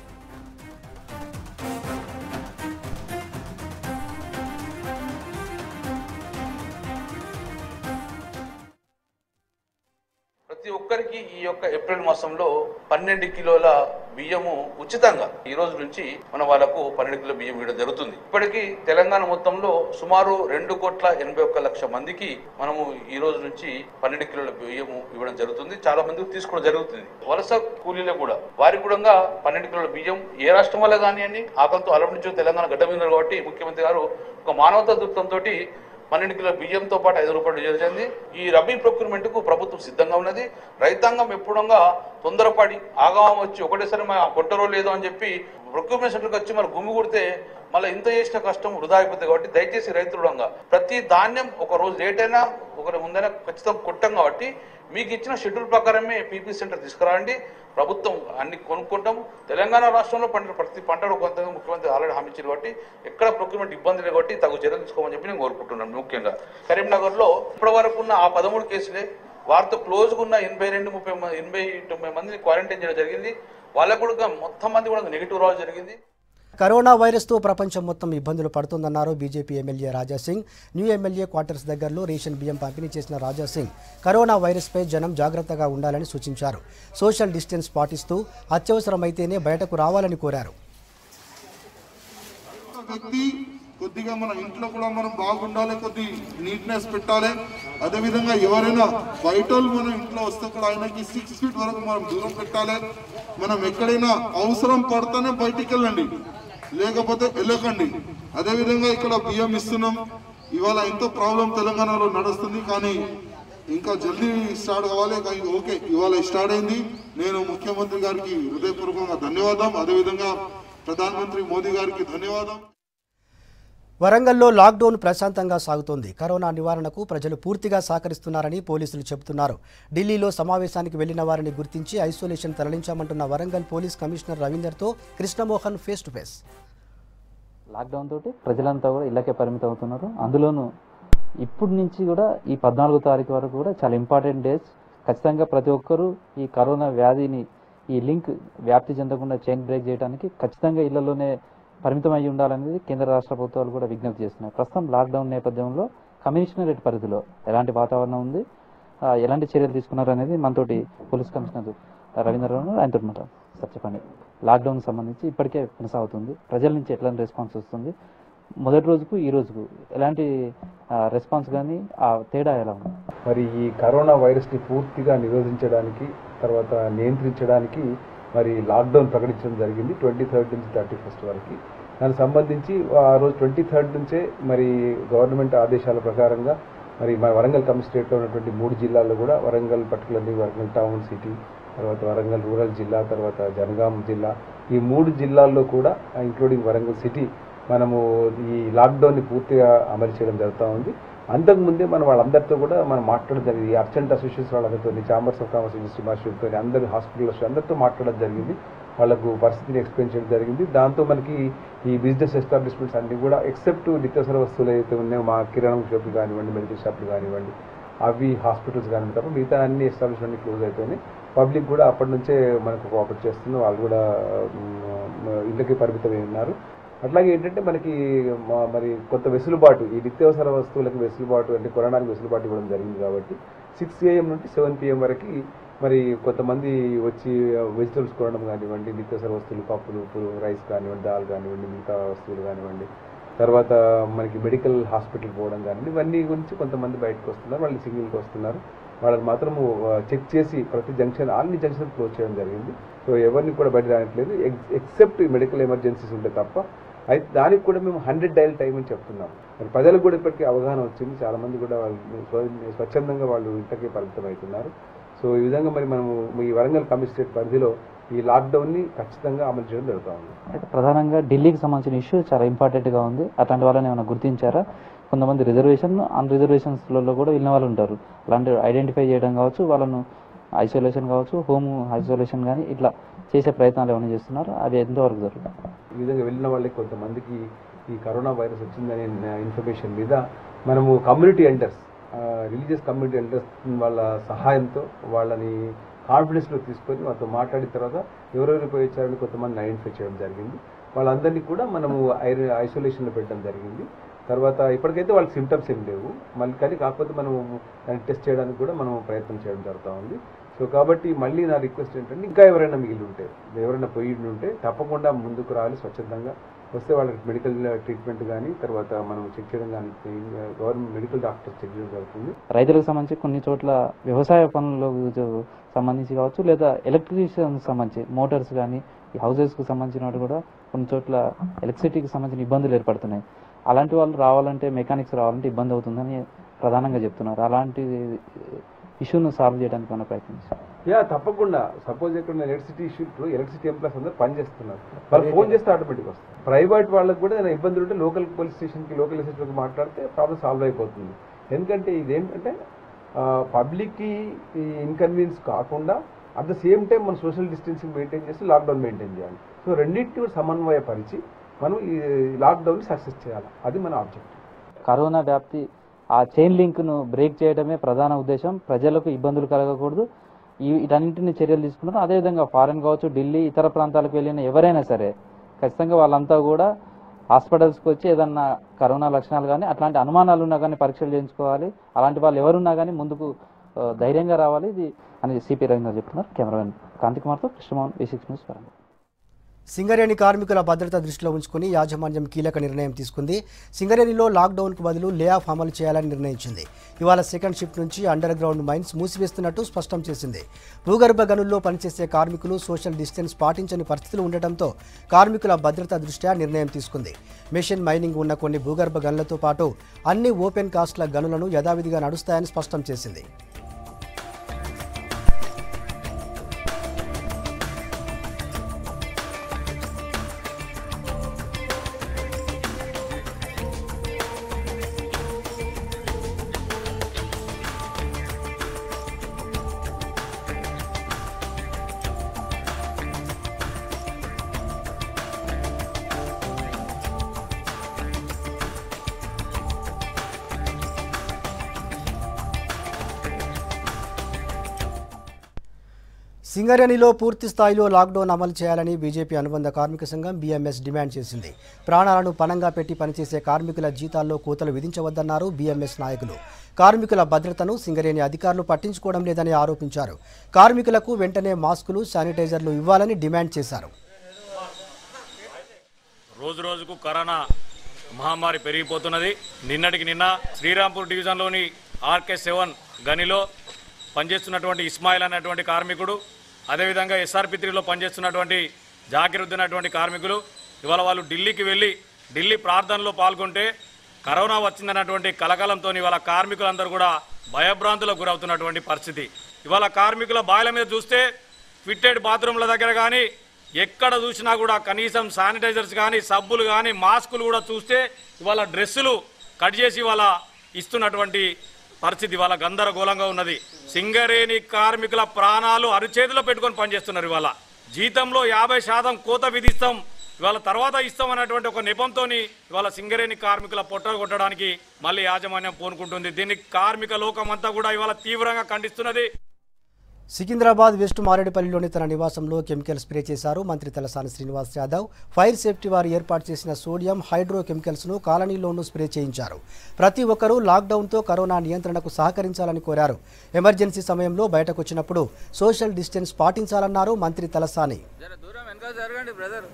ప్రతి ఒక్కరికి ఈ యొక్క ఏప్రిల్ మాసంలో పన్నెండు కిలోల బియ్యము ఉచితంగా ఈ రోజు నుంచి మన వాళ్ళకు పన్నెండు కిలో బియ్యం ఇవ్వడం జరుగుతుంది ఇప్పటికీ తెలంగాణ మొత్తంలో సుమారు రెండు కోట్ల ఎనభై ఒక్క లక్ష మందికి మనము ఈ రోజు నుంచి పన్నెండు కిలోల బియ్యము ఇవ్వడం జరుగుతుంది చాలా మందికి తీసుకోవడం జరుగుతుంది వలస కూలీలు కూడా వారికి కూడా పన్నెండు కిలోల బియ్యం ఏ రాష్ట్రం వల్ల కానివ్వండి ఆకలితో అలవడించు తెలంగాణ గడ్డ మీద ఉన్నారు కాబట్టి ముఖ్యమంత్రి గారు ఒక మానవతా దృక్పథంతో పన్నెండు కిలో బియ్యంతో పాటు ఐదు రూపాయలు జరిగింది ఈ రబీ ప్రొక్యూర్మెంట్ కు ప్రభుత్వం సిద్ధంగా ఉన్నది రైతాంగం ఎప్పుడంగా తొందరపడి ఆగమం వచ్చి ఒకటేసారి మా కొట్టరో లేదో అని చెప్పి ప్రొక్యూర్మెంట్ సెంటర్కి వచ్చి మళ్ళీ గుమ్మి కొడితే మళ్ళీ ఇంత చేసిన కష్టం వృధా అయిపోతుంది కాబట్టి దయచేసి రైతులంగా ప్రతి ధాన్యం ఒక రోజు లేట్ అయినా ఒకరి ముందైనా ఖచ్చితంగా కొట్టాం కాబట్టి మీకు ఇచ్చిన షెడ్యూల్ ప్రకారమే పీపీ సెంటర్ తీసుకురండి ప్రభుత్వం అన్ని కొనుక్కుంటాం తెలంగాణ రాష్ట్రంలో పండిన ప్రతి పంటలో కొంత ముఖ్యమంత్రి ఆల్రెడీ హామీ ఇచ్చారు కాబట్టి ఎక్కడ ప్రొక్యూర్మెంట్ ఇబ్బంది లేదు కాబట్టి తగు చర్యలు తీసుకోమని చెప్పి నేను కోరుకుంటున్నాను ముఖ్యంగా కరీంనగర్లో ఇప్పటి వరకు ఉన్న ఆ పదమూడు కేసులే వారితో క్లోజ్గా ఉన్న ఎనభై రెండు ముప్పై మంది ఎనభై తొంభై మందిని క్వారంటైన్ చేయడం జరిగింది వాళ్ళకు కూడా మొత్తం మంది కూడా నెగిటివ్ రావడం జరిగింది కరోనా వైరస్తో ప్రపంచం మొత్తం ఇబ్బందులు పడుతుందన్నారు BJP MLA Raja Singh new MLA quarters దగ్గరలో రేషన్ బియ్యం పంపిణీ చేసిన రాజాసింగ్ కరోనా వైరస్పై జనం జాగ్రత్తగా ఉండాలని సూచించారు సోషల్ డిస్టెన్స్ పాటిస్తూ అత్యవసరమైతేనే బయటకు రావాలని కోరారు వ్యక్తి కొద్దిగా మన ఇంట్లో కూడా మనం బాగుండాలి కొద్ది నీట్నెస్ పెట్టాలి అదేవిధంగా ఎవరైనా బయట వాళ్ళు మన ఇంట్లో వస్తే కూడా ఆయనకి సిక్స్ ఫీట్ వరకు మనం దూరం పెట్టాలి మనం ఎక్కడైనా అవసరం పడితేనే బయటికి వెళ్ళండి లేకపోతే వెళ్ళకండి అదేవిధంగా ఇక్కడ బియ్యం ఇస్తున్నాం ఇవాళ ఎంతో ప్రాబ్లం తెలంగాణలో నడుస్తుంది కానీ ఇంకా జల్దీ స్టార్ట్ కావాలి కానీ ఓకే ఇవాళ స్టార్ట్ అయింది నేను ముఖ్యమంత్రి గారికి హృదయపూర్వకంగా ధన్యవాదం అదేవిధంగా ప్రధానమంత్రి మోదీ గారికి ధన్యవాదం వరంగల్లో లాక్డౌన్ ప్రశాంతంగా సాగుతోంది కరోనా నివారణకు ప్రజలు పూర్తిగా సహకరిస్తున్నారని పోలీసులు చెబుతున్నారు ఢిల్లీలో సమావేశానికి వెళ్లిన వారిని గుర్తించి ఐసోలేషన్ తరలించామంటున్న వరంగల్ పోలీస్ కమిషనర్ రవీందర్తో Krishna Mohan face to face lockdown తోటి ప్రజలంతా కూడా ఇళ్ళకే పరిమితం అవుతున్నారు అందులోనూ ఇప్పటి నుంచి కూడా ఈ పద్నాలుగో తారీఖు వరకు కూడా చాలా ఇంపార్టెంట్ డేస్ ఖచ్చితంగా ప్రతి ఒక్కరూ ఈ కరోనా వ్యాధిని ఈ లింక్ వ్యాప్తి చెందకుండా చైన్ బ్రేక్ చేయడానికి ఖచ్చితంగా ఇళ్లలోనే పరిమితం అయి ఉండాలనేది కేంద్ర రాష్ట్ర ప్రభుత్వాలు కూడా విజ్ఞప్తి చేస్తున్నాయి ప్రస్తుతం లాక్డౌన్ నేపథ్యంలో కమిషనరేట్ పరిధిలో ఎలాంటి వాతావరణం ఉంది ఆ, ఎలాంటి చర్యలు తీసుకున్నారు అనేది మనతోటి పోలీస్ కమిషనర్ రవీంద్రరావు ఆయనతో మాట్లాడు సార్ చెప్పండి లాక్డౌన్ సంబంధించి ఇప్పటికే కొనసాగుతుంది ప్రజల నుంచి ఎట్లాంటి రెస్పాన్స్ వస్తుంది మొదటి రోజుకు ఈ రోజుకు ఎలాంటి రెస్పాన్స్ కానీ ఆ తేడా ఎలా ఉంది మరి ఈ కరోనా వైరస్ని పూర్తిగా నిరోధించడానికి తర్వాత నియంత్రించడానికి మరి లాక్డౌన్ ప్రకటించడం జరిగింది ట్వంటీ థర్డ్ నుంచి థర్టీ ఫస్ట్ వరకు దానికి సంబంధించి ఆ రోజు ట్వంటీ థర్డ్ నుంచే మరి గవర్నమెంట్ ఆదేశాల ప్రకారంగా మరి మన వరంగల్ కమిషనరేట్లో ఉన్నటువంటి మూడు జిల్లాల్లో కూడా Warangal particularly Warangal town city తర్వాత వరంగల్ రూరల్ జిల్లా తర్వాత జనగాం జిల్లా ఈ మూడు జిల్లాల్లో కూడా ఇంక్లూడింగ్ వరంగల్ సిటీ మనము ఈ లాక్డౌన్ని పూర్తిగా అమలు చేయడం జరుగుతూ ఉంది అంతకుముందే మనం వాళ్ళందరితో కూడా మనం మాట్లాడడం జరిగింది ఈ అర్చంట్ అసోసియేషన్ వాళ్ళందరితో ఛాంబర్స్ ఆఫ్ కామర్స్ ఇండస్ట్రీ మార్షల్తో అందరు హాస్పిటల్స్ అందరితో మాట్లాడడం జరిగింది వాళ్ళకు పరిస్థితిని ఎక్స్ప్లెయిన్ చేయడం జరిగింది దాంతో మనకి ఈ బిజినెస్ ఎస్టాబ్లిష్మెంట్స్ అన్ని కూడా ఎక్సెప్ట్ నిత్యావసర వస్తువులు ఏదైతే ఉన్నాయో మా కిరాణం షాపులు కానివ్వండి మెడికల్ షాపులు కానివ్వండి అవి హాస్పిటల్స్ కానివ్వండి తప్ప మిగతా అన్ని ఎస్టాబ్లిష్మెంట్ క్లోజ్ అయిపోయినాయి పబ్లిక్ కూడా అప్పటి నుంచే మనకు కోఆపరేట్ చేస్తుంది వాళ్ళు కూడా మ్, ఇళ్ళకి పరిమితమై ఉన్నారు అట్లాగే ఏంటంటే మనకి మ- మరి కొంత వెసులుబాటు ఈ నిత్యావసర వస్తువులకు వెసులుబాటు అంటే కొనడానికి వెసులుబాటు ఇవ్వడం జరిగింది కాబట్టి సిక్స్ ఏఎం నుండి సెవెన్ పిఎం వరకు మరి కొంతమంది వచ్చి వెజిటబుల్స్ కొనడం కానివ్వండి నిత్యావసర వస్తువులు పప్పులు ఉప్పులు రైస్ కానివ్వండి దాల్ కానివ్వండి మిగతా వస్తువులు కానివ్వండి తర్వాత మనకి మెడికల్ హాస్పిటల్ పోవడం కానివ్వండి ఇవన్నీ గురించి కొంతమంది బయటకు వస్తున్నారు వాళ్ళు సింగిల్కి వస్తున్నారు వాళ్ళని మాత్రము చెక్ చేసి ప్రతి జంక్షన్ అన్ని జంక్షన్ క్లోజ్ చేయడం జరిగింది సో ఎవరిని కూడా బయట రానట్లేదు ఎక్సెప్ట్ మెడికల్ ఎమర్జెన్సీస్ ఉంటే తప్ప అయితే దానికి కూడా మేము హండ్రెడ్ డైల్ టైం అని చెప్తున్నాం మరి ప్రజలకు కూడా ఇప్పటికీ అవగాహన వచ్చింది చాలా మంది కూడా వాళ్ళు స్వ- స్వచ్ఛందంగా వాళ్ళు ఇంతకే పరిమితం అవుతున్నారు సో ఈ విధంగా మరి మనము ఈ వరంగల్ కమిషనరేట్ పరిధిలో ఈ లాక్డౌన్ని ఖచ్చితంగా అమలు చేయడం జరుగుతూ ఉంది అయితే ప్రధానంగా ఢిల్లీకి సంబంధించిన ఇష్యూ చాలా ఇంపార్టెంట్గా ఉంది అట్లాంటి వాళ్ళని ఏమైనా గుర్తించారా కొంతమంది రిజర్వేషన్ అన్ రిజర్వేషన్స్లలో కూడా వెళ్ళిన వాళ్ళు ఉంటారు అలాంటి ఐడెంటిఫై చేయడం కావచ్చు వాళ్ళను ఐసోలేషన్ కావచ్చు హోమ్ ఐసోలేషన్ కానీ ఇట్లా చేసే ప్రయత్నాలు ఏమైనా చేస్తున్నారు అది ఎంతవరకు జరుగుతుంది ఈ విధంగా వెళ్ళిన వాళ్ళకి కొంతమందికి ఈ కరోనా వైరస్ వచ్చిందనే ఇన్ఫర్మేషన్ మీద మనము community centres religious community centres వాళ్ళ సహాయంతో వాళ్ళని కాన్ఫిడెన్స్లో తీసుకొని వాళ్ళతో మాట్లాడిన తర్వాత ఎవరెవరు పోయి వచ్చారని కొంతమంది ఐడెంటిఫై చేయడం జరిగింది వాళ్ళందరినీ కూడా మనము ఐ- ఐసోలేషన్లో పెట్టడం జరిగింది తర్వాత ఇప్పటికైతే వాళ్ళకి సిమ్టమ్స్ ఏం లేవు మళ్ళీ కానీ కాకపోతే మనం దాన్ని టెస్ట్ చేయడానికి కూడా మనం ప్రయత్నం చేయడం జరుగుతూ ఉంది సో కాబట్టి మళ్ళీ నా రిక్వెస్ట్ ఏంటంటే ఇంకా ఎవరైనా మిగిలి ఉంటే ఎవరైనా పోయి ఉంటే తప్పకుండా ముందుకు రావాలి స్వచ్ఛందంగా వస్తే వాళ్ళకి మెడికల్ ట్రీట్మెంట్ కానీ తర్వాత మనం చెక్ చేయడం కానీ గవర్నమెంట్ మెడికల్ డాక్టర్స్ చెక్ చేయడం జరుగుతుంది రైతులకు సంబంధించి కొన్ని చోట్ల వ్యవసాయ పనులకు సంబంధించి కావచ్చు లేదా ఎలక్ట్రీషియన్ సంబంధించి మోటార్స్ కానీ ఈ హౌసెస్కు సంబంధించిన వాటి కూడా కొన్ని చోట్ల ఎలక్ట్రిసిటీకి సంబంధించిన ఇబ్బందులు ఏర్పడుతున్నాయి అలాంటి వాళ్ళు రావాలంటే మెకానిక్స్ రావాలంటే ఇబ్బంది అవుతుందని ప్రధానంగా చెప్తున్నారు అలాంటి ఇష్యూను సాల్వ్ చేయడానికి మన ప్రయత్నించారు యా తప్పకుండా సపోజ్ ఇక్కడ ఎలక్ట్రిసిటీ ఇష్యూ ఇప్పుడు ఎలక్ట్రిసిటీ ఎంప్లాయస్ అందరూ పని చేస్తున్నారు వాళ్ళు ఫోన్ చేస్తే ఆటోమేటిక్ వస్తుంది ప్రైవేట్ వాళ్ళకి కూడా ఏదైనా ఇబ్బందులు ఉంటే లోకల్ పోలీస్ స్టేషన్కి లోకల్ ఎస్ఎస్కి మాట్లాడితే ప్రాబ్లం సాల్వ్ అయిపోతుంది ఎందుకంటే ఇదేంటంటే పబ్లిక్కి ఈ ఇన్కన్వీనియన్స్ కాకుండా అట్ ద సేమ్ టైం మనం సోషల్ డిస్టెన్సింగ్ మెయింటైన్ చేసి లాక్డౌన్ మెయింటైన్ చేయాలి సో రెండింటిని కూడా సమన్వయపరిచి మనం ఈ లాక్డౌన్ సక్సెస్ చేయాలి అది మన ఆబ్జెక్ట్ కరోనా వ్యాప్తి ఆ చైన్ లింక్ను బ్రేక్ చేయడమే ప్రధాన ఉద్దేశం ప్రజలకు ఇబ్బందులు కలగకూడదు ఈ వీటన్నింటిని చర్యలు తీసుకున్నారు అదేవిధంగా ఫారెన్ కావచ్చు ఢిల్లీ ఇతర ప్రాంతాలకు వెళ్ళిన ఎవరైనా సరే ఖచ్చితంగా వాళ్ళంతా కూడా హాస్పిటల్స్కి వచ్చి ఏదన్నా కరోనా లక్షణాలు కానీ అట్లాంటి అనుమానాలు ఉన్నా కానీ పరీక్షలు చేయించుకోవాలి అలాంటి వాళ్ళు ఎవరున్నా కానీ ముందుకు ఆ, ధైర్యంగా రావాలి ఇది అని సిపి రవీంద్ర చెప్తున్నారు కెమెరామెన్ కాంతి కుమార్తో Krishna Mohan V six news Warangal Singareni కార్మికుల భద్రత దృష్టిలో ఉంచుకుని యాజమాన్యం కీలక నిర్ణయం తీసుకుంది సింగరేణిలో లాక్డౌన్కు బదులు లే ఆఫ్ అమలు చేయాలని నిర్ణయించింది ఇవాళ సెకండ్ షిఫ్ట్ నుంచి అండర్ గ్రౌండ్ మైన్స్ మూసివేస్తున్నట్టు స్పష్టం చేసింది భూగర్భ గనుల్లో పనిచేసే కార్మికులు సోషల్ డిస్టెన్స్ పాటించని పరిస్థితులు ఉండటంతో కార్మికుల భద్రత దృష్ట్యా నిర్ణయం తీసుకుంది మెషిన్ మైనింగ్ ఉన్న కొన్ని భూగర్భ గనులతో పాటు అన్ని ఓపెన్ కాస్ట్ల గనులను యథావిధిగా నడుస్తాయని స్పష్టం చేసింది సింగరేణిలో పూర్తి స్థాయిలో లాక్డౌన్ అమలు చేయాలని బీజేపీ అనుబంధ కార్మిక సంఘం బీఎంఎస్ డిమాండ్ చేసింది ప్రాణాలను పణంగా పెట్టి పనిచేసే కార్మికుల జీతాల్లో కోతలు విధించవద్దన్నారు బీఎంఎస్ నాయకులు కార్మికుల భద్రతను సింగరేణి అధికారులు పట్టించుకోవడం లేదని ఆరోపించారు కార్మికులకు వెంటనే మాస్కులు శానిటైజర్లు ఇవ్వాలని డిమాండ్ చేశారు రోజు రోజుకు కరోనా మహమ్మారి పెరిగిపోతున్నది నిన్నటికి నిన్న శ్రీరాంపూర్ డివిజన్లోని ఆర్కే సెవెన్ గనిలో పనిచేస్తున్నటువంటి ఇస్మాయిల్ అనేటువంటి కార్మికుడు అదేవిధంగా ఎస్ఆర్పి త్రీలో పనిచేస్తున్నటువంటి జాకిరుద్దీన్ అనేటువంటి కార్మికులు ఇవాళ వాళ్ళు ఢిల్లీకి వెళ్ళి ఢిల్లీ ప్రార్థనలో పాల్గొంటే కరోనా వచ్చిందన్నటువంటి కలకలంతో ఇవాళ కార్మికులందరూ కూడా భయభ్రాంతులకు గురవుతున్నటువంటి పరిస్థితి ఇవాళ కార్మికుల బాయిల మీద చూస్తే ఫిట్టెడ్ బాత్రూమ్ల దగ్గర కానీ ఎక్కడ చూసినా కూడా కనీసం శానిటైజర్స్ కానీ సబ్బులు కానీ మాస్కులు కూడా చూస్తే ఇవాళ డ్రెస్సులు కట్ చేసి ఇవాళ ఇస్తున్నటువంటి పరిస్థితి ఇవాళ గందరగోళంగా ఉన్నది సింగరేణి కార్మికుల ప్రాణాలు అరిచేతిలో పెట్టుకొని పనిచేస్తున్నారు ఇవాళ జీతంలో యాభై శాతం కోత విధిస్తాం ఇవాళ తర్వాత ఇస్తాం అన్నటువంటి ఒక నెపంతో ఇవాళ సింగరేణి కార్మికుల పొట్టలు కొట్టడానికి మళ్ళీ యాజమాన్యం పూనుకుంటుంది దీన్ని కార్మిక లోకం అంతా కూడా ఇవాళ తీవ్రంగా ఖండిస్తున్నది సికింద్రాబాద్ వెస్ట్ మారేడుపల్లిలోని తన నివాసంలో కెమికల్ స్ప్రే చేశారు మంత్రి తలసాని శ్రీనివాస్ యాదవ్ ఫైర్ సేఫ్టీ వారు ఏర్పాటు చేసిన సోడియం హైడ్రో కెమికల్స్ను కాలనీలోనూ స్ప్రే చేయించారు ప్రతి ఒక్కరూ లాక్డౌన్తో కరోనా నియంత్రణకు సహకరించాలని కోరారు ఎమర్జెన్సీ సమయంలో బయటకు వచ్చినప్పుడు సోషల్ డిస్టెన్స్ పాటించాలన్నారు మంత్రి తలసాని దూరం వెనక జరగండి బ్రదర్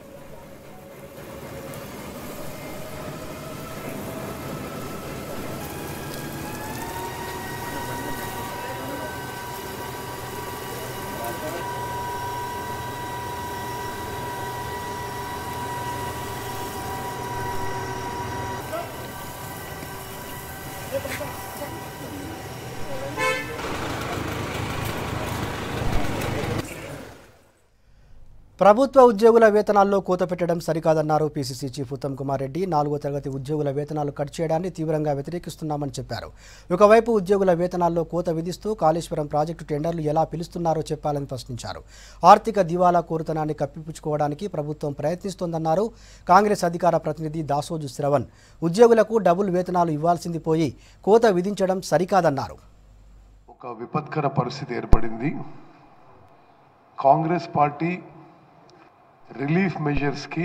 ప్రభుత్వ ఉద్యోగుల వేతనాల్లో కోత పెట్టడం సరికాదన్నారు పీసీసీ చీఫ్ ఉత్తమ్ కుమార్ రెడ్డి నాలుగో తరగతి ఉద్యోగుల వేతనాలు కట్ చేయడాన్ని తీవ్రంగా వ్యతిరేకిస్తున్నామని చెప్పారు ఒకవైపు ఉద్యోగుల వేతనాల్లో కోత విధిస్తూ కాళేశ్వరం ప్రాజెక్టు టెండర్లు ఎలా పిలుస్తున్నారో చెప్పాలని ప్రశ్నించారు ఆర్థిక దివాలా కోరుతనాన్ని కప్పిపుచ్చుకోవడానికి ప్రభుత్వం ప్రయత్నిస్తోందన్నారు కాంగ్రెస్ అధికార ప్రతినిధి దాసోజు శ్రవణ్ ఉద్యోగులకు డబుల్ వేతనాలు ఇవ్వాల్సింది పోయి కోత విధించడం సరికాదన్నారు ఒక విపత్కర పరిస్థితి ఏర్పడింది కాంగ్రెస్ పార్టీ రిలీఫ్ మెజర్స్కి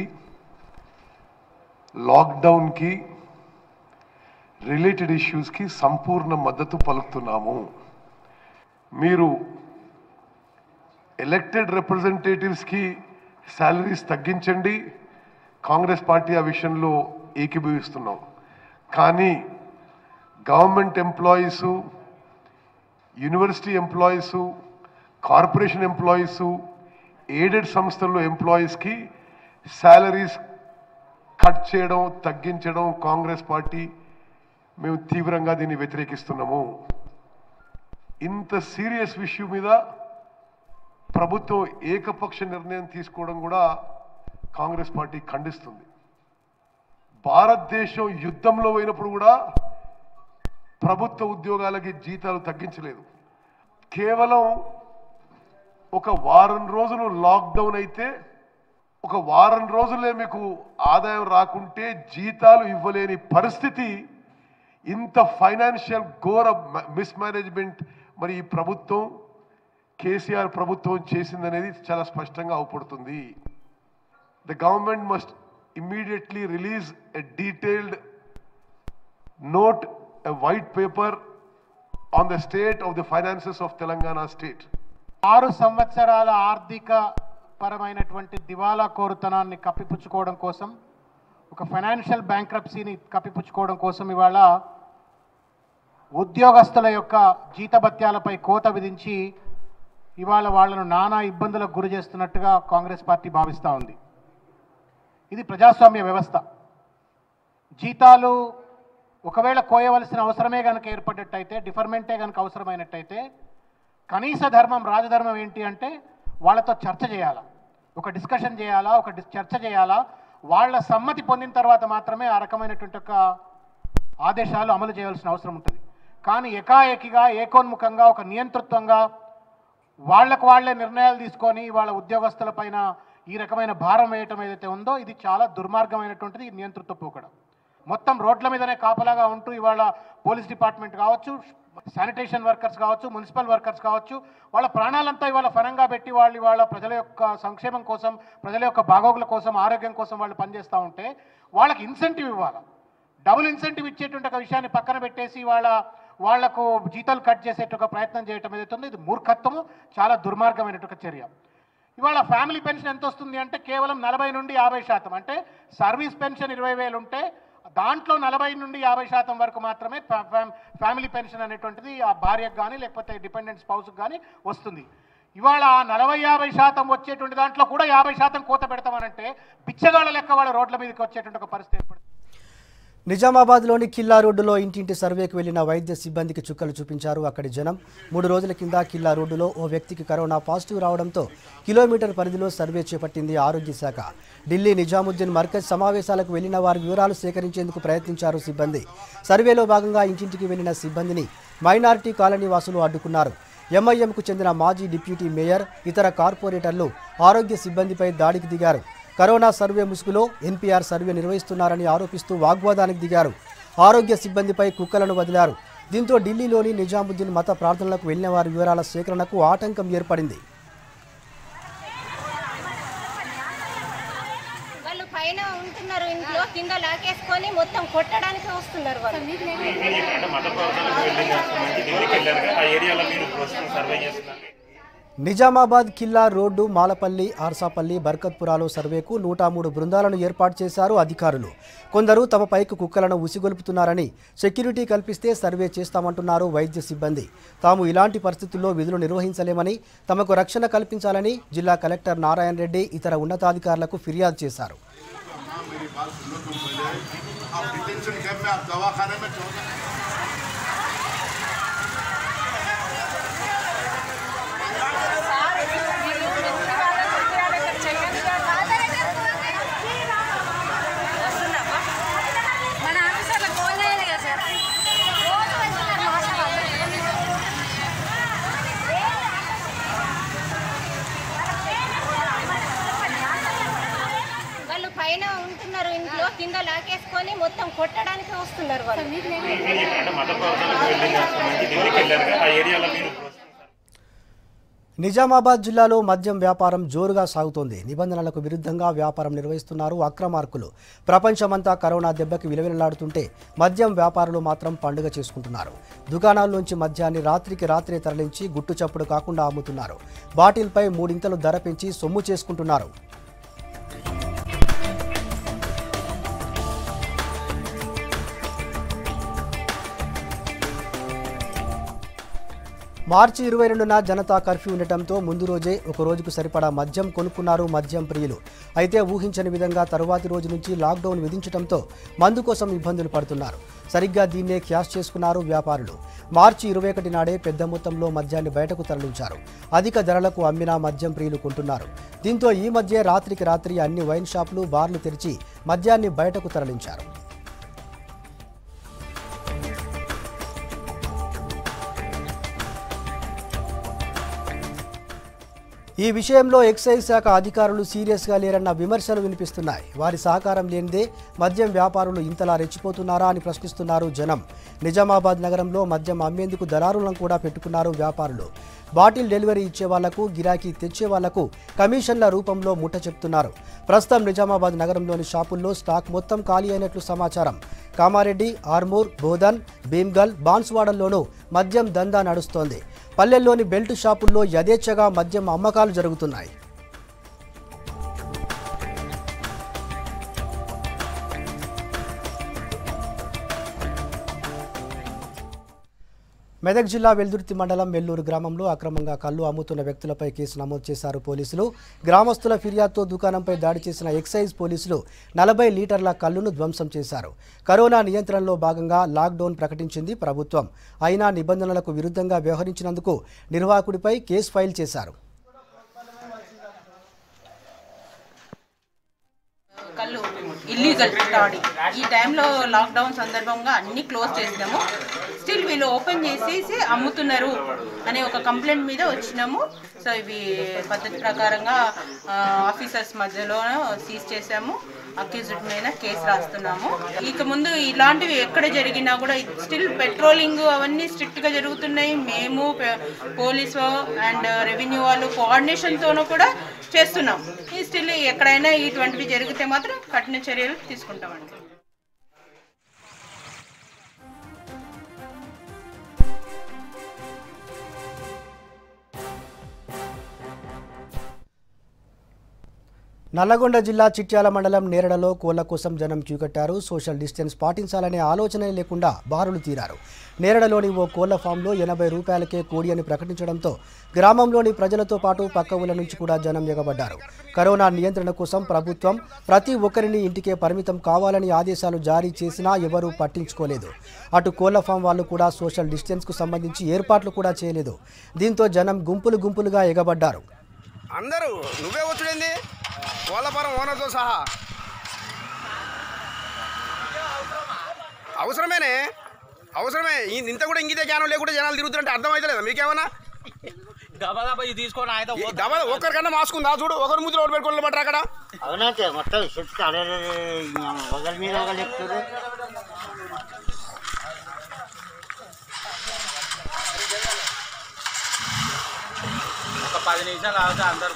లాక్డౌన్కి రిలేటెడ్ ఇష్యూస్కి సంపూర్ణ మద్దతు పలుకుతున్నాము మీరు ఎలక్టెడ్ రిప్రజెంటేటివ్స్కి శాలరీస్ తగ్గించండి కాంగ్రెస్ పార్టీ ఆ విషయంలో ఏకీభవిస్తున్నాం కానీ government employees university employees corporation employees aided సంస్థల్లో ఎంప్లాయీస్కి శాలరీస్ కట్ చేయడం తగ్గించడం కాంగ్రెస్ పార్టీ మేము తీవ్రంగా దీన్ని వ్యతిరేకిస్తున్నాము ఇంత సీరియస్ ఇష్యూ మీద ప్రభుత్వం ఏకపక్ష నిర్ణయం తీసుకోవడం కూడా కాంగ్రెస్ పార్టీ ఖండిస్తుంది భారతదేశం యుద్ధంలో పోయినప్పుడు కూడా ప్రభుత్వ ఉద్యోగాలకి జీతాలు తగ్గించలేదు కేవలం ఒక వారం రోజులు లాక్డౌన్ అయితే ఒక వారం రోజులే మీకు ఆదాయం రాకుంటే జీతాలు ఇవ్వలేని పరిస్థితి ఇంత ఫైనాన్షియల్ ఘోర మిస్మేనేజ్మెంట్ మరి ఈ ప్రభుత్వం కేసీఆర్ ప్రభుత్వం చేసిందనేది చాలా స్పష్టంగా అవుపడుతుంది the government must immediately release a detailed note a white paper on the state of the finances of Telangana state. ఆరు సంవత్సరాల ఆర్థిక పరమైనటువంటి దివాలా కోరుతనాన్ని కప్పిపుచ్చుకోవడం కోసం ఒక ఫైనాన్షియల్ బ్యాంక్రప్సీని కప్పిపుచ్చుకోవడం కోసం ఇవాళ ఉద్యోగస్తుల యొక్క జీతభత్యాలపై కోత విధించి ఇవాళ వాళ్ళను నానా ఇబ్బందులకు గురి చేస్తున్నట్టుగా కాంగ్రెస్ పార్టీ భావిస్తూ ఉంది ఇది ప్రజాస్వామ్య వ్యవస్థ జీతాలు ఒకవేళ కోయవలసిన అవసరమే కనుక ఏర్పడ్డట్టయితే డిఫర్మెంటే కనుక అవసరమైనట్టయితే కనీస ధర్మం రాజధర్మం ఏంటి అంటే వాళ్ళతో చర్చ చేయాలా ఒక డిస్కషన్ చేయాలా ఒక డిస్ చర్చ చేయాలా వాళ్ళ సమ్మతి పొందిన తర్వాత మాత్రమే ఆ రకమైనటువంటి ఒక ఆదేశాలు అమలు చేయాల్సిన అవసరం ఉంటుంది కానీ ఎకాఏకిగా ఏకోన్ముఖంగా ఒక నియంతృత్వంగా వాళ్లకు వాళ్లే నిర్ణయాలు తీసుకొని వాళ్ళ ఉద్యోగస్తుల పైన ఈ రకమైన భారం వేయటం ఏదైతే ఉందో ఇది చాలా దుర్మార్గమైనటువంటిది ఈ నియంతృత్వ పోకడం మొత్తం రోడ్ల మీదనే కాపలాగా ఉంటూ ఇవాళ పోలీస్ డిపార్ట్మెంట్ కావచ్చు శానిటేషన్ వర్కర్స్ కావచ్చు మున్సిపల్ వర్కర్స్ కావచ్చు వాళ్ళ ప్రాణాలంతా ఇవాళ ఫనంగా పెట్టి వాళ్ళు ఇవాళ ప్రజల యొక్క సంక్షేమం కోసం ప్రజల యొక్క బాగోగుల కోసం ఆరోగ్యం కోసం వాళ్ళు పనిచేస్తూ ఉంటే వాళ్ళకి ఇన్సెంటివ్ ఇవ్వాలి డబుల్ ఇన్సెంటివ్ ఇచ్చేటువంటి ఒక విషయాన్ని పక్కన పెట్టేసి వాళ్ళ వాళ్లకు జీతాలు కట్ చేసేట ప్రయత్నం చేయటం ఏదైతే ఉందో ఇది మూర్ఖత్వము చాలా దుర్మార్గమైనటువంటి చర్య ఇవాళ ఫ్యామిలీ పెన్షన్ ఎంత వస్తుంది అంటే కేవలం నలభై నుండి యాభై శాతం అంటే సర్వీస్ పెన్షన్ ఇరవై వేలు ఉంటే దాంట్లో నలభై నుండి యాభై శాతం వరకు మాత్రమే ఫ్యా- ఫ్యామ్- ఫ్యామిలీ పెన్షన్ అనేటువంటిది ఆ భార్యకు కానీ లేకపోతే డిపెండెంట్ స్పౌస్కి కానీ వస్తుంది ఇవాళ ఆ నలభై యాభై శాతం వచ్చేటువంటి దాంట్లో కూడా యాభై శాతం కోత పెడతామనంటే బిచ్చగాళ్ళ లెక్క వాళ్ళ రోడ్ల మీదకి వచ్చేటువంటి ఒక పరిస్థితి ఏర్పడుతుంది నిజామాబాద్లోని కిల్లా రోడ్డులో ఇంటింటి సర్వేకు వెళ్లిన వైద్య సిబ్బందికి చుక్కలు చూపించారు అక్కడి జనం మూడు రోజుల కింద కిల్లా రోడ్డులో ఓ వ్యక్తికి కరోనా పాజిటివ్ రావడంతో కిలోమీటర్ పరిధిలో సర్వే చేపట్టింది ఆరోగ్య శాఖ ఢిల్లీ నిజాముద్దీన్ మర్కజ్ సమావేశాలకు వెళ్లిన వారి వివరాలు సేకరించేందుకు ప్రయత్నించారు సిబ్బంది సర్వేలో భాగంగా ఇంటింటికి వెళ్లిన సిబ్బందిని మైనారిటీ కాలనీ వాసులు అడ్డుకున్నారు ఎంఐఎంకు చెందిన మాజీ డిప్యూటీ మేయర్ ఇతర కార్పొరేటర్లు ఆరోగ్య సిబ్బందిపై దాడికి దిగారు కరోనా సర్వే ముసుగులో ఎన్పీఆర్ సర్వే నిర్వహిస్తున్నారని ఆరోపిస్తూ వాగ్వాదానికి దిగారు ఆరోగ్య సిబ్బందిపై కుక్కలను వదిలారు దీంతో ఢిల్లీలోని నిజాముద్దీన్ మత ప్రార్థనలకు వెళ్లిన వారి వివరాల సేకరణకు ఆటంకం ఏర్పడింది వాళ్ళు పైన ఉంటున్నారు ఇంట్లో కింద లాకేసుకొని మొత్తం కొట్టడానికి వస్తున్నారు వాళ్ళు నిజామాబాద్ కిల్లా రోడ్డు మాలపల్లి ఆర్సాపల్లి బర్కత్పురాలో సర్వేకు నూట మూడు బృందాలను ఏర్పాటు చేశారు అధికారులు కొందరు తమ పైకి కుక్కలను ఉసిగొలుపుతున్నారని సెక్యూరిటీ కల్పిస్తే సర్వే చేస్తామంటున్నారు వైద్య సిబ్బంది తాము ఇలాంటి పరిస్థితుల్లో విధులు నిర్వహించలేమని తమకు రక్షణ కల్పించాలని జిల్లా కలెక్టర్ నారాయణ రెడ్డి ఇతర ఉన్నతాధికారులకు ఫిర్యాదు చేశారు मेरी बात सुनो तुम पहले आप डिटेंशन कैंप में आप दवाखाने में चौदह మన ఆఫీసర్లకు ఫోన్ చేయాలి కదా సార్ రోజు వెళ్తున్నారు వాళ్ళు పైన ఉంటున్నారు ఇంట్లో కింద లాకేసుకొని మొత్తం కొట్టడానికి వస్తున్నారు వాళ్ళు నిజామాబాద్ జిల్లాలో మద్యం వ్యాపారం జోరుగా సాగుతోంది నిబంధనలకు విరుద్ధంగా వ్యాపారం నిర్వహిస్తున్నారు అక్రమార్కులు ప్రపంచమంతా కరోనా దెబ్బకి విలవిలలాడుతుంటే మద్యం వ్యాపారులు మాత్రం పండుగ చేసుకుంటున్నారు దుకాణాల్లోంచి మద్యాన్ని రాత్రికి రాత్రే తరలించి గుట్టు చప్పుడు కాకుండా అమ్ముతున్నారు బాటిల్పై మూడింతలు ధర పెంచి సొమ్ము చేసుకుంటున్నారు మార్చి ఇరవై రెండున జనతా కర్ఫ్యూ ఉండటంతో ముందు రోజే ఒక రోజుకు సరిపడా మద్యం కొనుక్కున్నారు మద్యం ప్రియులు అయితే ఊహించని విధంగా తరువాతి రోజు నుంచి లాక్డౌన్ విధించడంతో మందు కోసం ఇబ్బందులు పడుతున్నారు సరిగ్గా దీన్నే క్యాష్ చేసుకున్నారు వ్యాపారులు మార్చి ఇరవై ఒకటి నాడే పెద్ద మొత్తంలో మద్యాన్ని బయటకు తరలించారు అధిక ధరలకు అమ్మినా మద్యం ప్రియులు కొంటున్నారు దీంతో ఈ మధ్య రాత్రికి రాత్రి అన్ని వైన్ షాపులు బార్లు తెరిచి మద్యాన్ని బయటకు తరలించారు ఈ విషయంలో ఎక్సైజ్ శాఖ అధికారులు సీరియస్గా లేరన్న విమర్శలు వినిపిస్తున్నాయి వారి సహకారం లేనిదే మద్యం వ్యాపారులు ఇంతలా రెచ్చిపోతున్నారా అని ప్రశ్నిస్తున్నారు జనం నిజామాబాద్ నగరంలో మద్యం అమ్మేందుకు దళారులను కూడా పెట్టుకున్నారు వ్యాపారులు బాటిల్ డెలివరీ ఇచ్చే వాళ్లకు గిరాకీ తెచ్చే వాళ్లకు కమిషన్ల రూపంలో ముట్ట చెప్తున్నారు ప్రస్తుతం నిజామాబాద్ నగరంలోని షాపుల్లో స్టాక్ మొత్తం ఖాళీ అయినట్లు సమాచారం కామారెడ్డి ఆర్మూర్ బోధన్ భీమ్గల్ బాన్స్వాడల్లోనూ మద్యం దందా నడుస్తోంది పల్లెల్లోని బెల్ట్ షాపుల్లో యథేచ్ఛగా మద్యం అమ్మకాలు జరుగుతున్నాయి మెదక్ జిల్లా వెల్దుర్తి మండలం వెల్లూరు గ్రామంలో అక్రమంగా కళ్ళు అమ్ముతున్న వ్యక్తులపై కేసు నమోదు చేశారు పోలీసులు గ్రామస్తుల ఫిర్యాదుతో దుకాణంపై దాడి చేసిన ఎక్సైజ్ పోలీసులు నలభై లీటర్ల కళ్ళును ధ్వంసం చేశారు కరోనా నియంత్రణలో భాగంగా లాక్డౌన్ ప్రకటించింది ప్రభుత్వం అయినా నిబంధనలకు విరుద్ధంగా వ్యవహరించినందుకు నిర్వాహకుడిపై కేసు ఫైల్ చేశారు కళ్ళు ఇల్లీగల్ స్టాడీ ఈ టైంలో లాక్డౌన్ సందర్భంగా అన్ని క్లోజ్ చేసినాము స్టిల్ వీళ్ళు ఓపెన్ చేసేసి అమ్ముతున్నారు అనే ఒక కంప్లైంట్ మీద వచ్చినాము సో ఇవి పద్ధతి ప్రకారంగా ఆఫీసర్స్ మధ్యలో సీజ్ చేసాము అక్యూజ్డ్ మీద కేసు రాస్తున్నాము ఇక ముందు ఇలాంటివి ఎక్కడ జరిగినా కూడా స్టిల్ పెట్రోలింగ్ అవన్నీ స్ట్రిక్ట్ గా జరుగుతున్నాయి మేము పోలీసు అండ్ రెవెన్యూ వాళ్ళు కోఆర్డినేషన్ తోనూ కూడా చేస్తున్నాం ఈ స్టిల్ ఎక్కడైనా ఇటువంటివి జరిగితే మాత్రం కఠిన చర్యలు తీసుకుంటామండి నల్లగొండ జిల్లా చిట్యాల మండలం నేరడలో కోళ్ల కోసం జనం క్యూ కట్టారు సోషల్ డిస్టెన్స్ పాటించాలనే ఆలోచనే లేకుండా బారులు తీరారు నేరడలోని ఓ కోళ్ల ఫామ్లో ఎనభై రూపాయలకే కోడి అని ప్రకటించడంతో గ్రామంలోని ప్రజలతో పాటు పక్క ఊళ్ళ నుంచి కూడా జనం ఎగబడ్డారు కరోనా నియంత్రణ కోసం ప్రభుత్వం ప్రతి ఒక్కరిని ఇంటికే పరిమితం కావాలని ఆదేశాలు జారీ చేసినా ఎవరూ పట్టించుకోలేదు అటు కోళ్ల ఫామ్ వాళ్ళు కూడా సోషల్ డిస్టెన్స్కు సంబంధించి ఏర్పాట్లు కూడా చేయలేదు దీంతో జనం గుంపులు గుంపులుగా ఎగబడ్డారు అందరూ నువ్వే వచ్చుడేంది కోళ్ళపురం ఓనర్తో సహా అవసరమేనే అవసరమే ఈ- ఇంత కూడా ఇంగితే జ్ఞానం లేకుండా జనాలు తిరుగుతుంటే అర్థమైతలేదా మీకేమన్నా దబాదబా ఇది తీసుకొని ఆయన ఈ దబా ఒక్కరికన్నా మాస్క్ ఉందా చూడు ఒకరి ముద్ర ఒకటి పెట్టుకోవాలి బట్ట అక్కడ అవునంతే మొత్తం చెప్తే అరే ఒకరి మీద ఒకరు చెప్తారు ఒక పది నిమిషాలు ఆగితే అందరు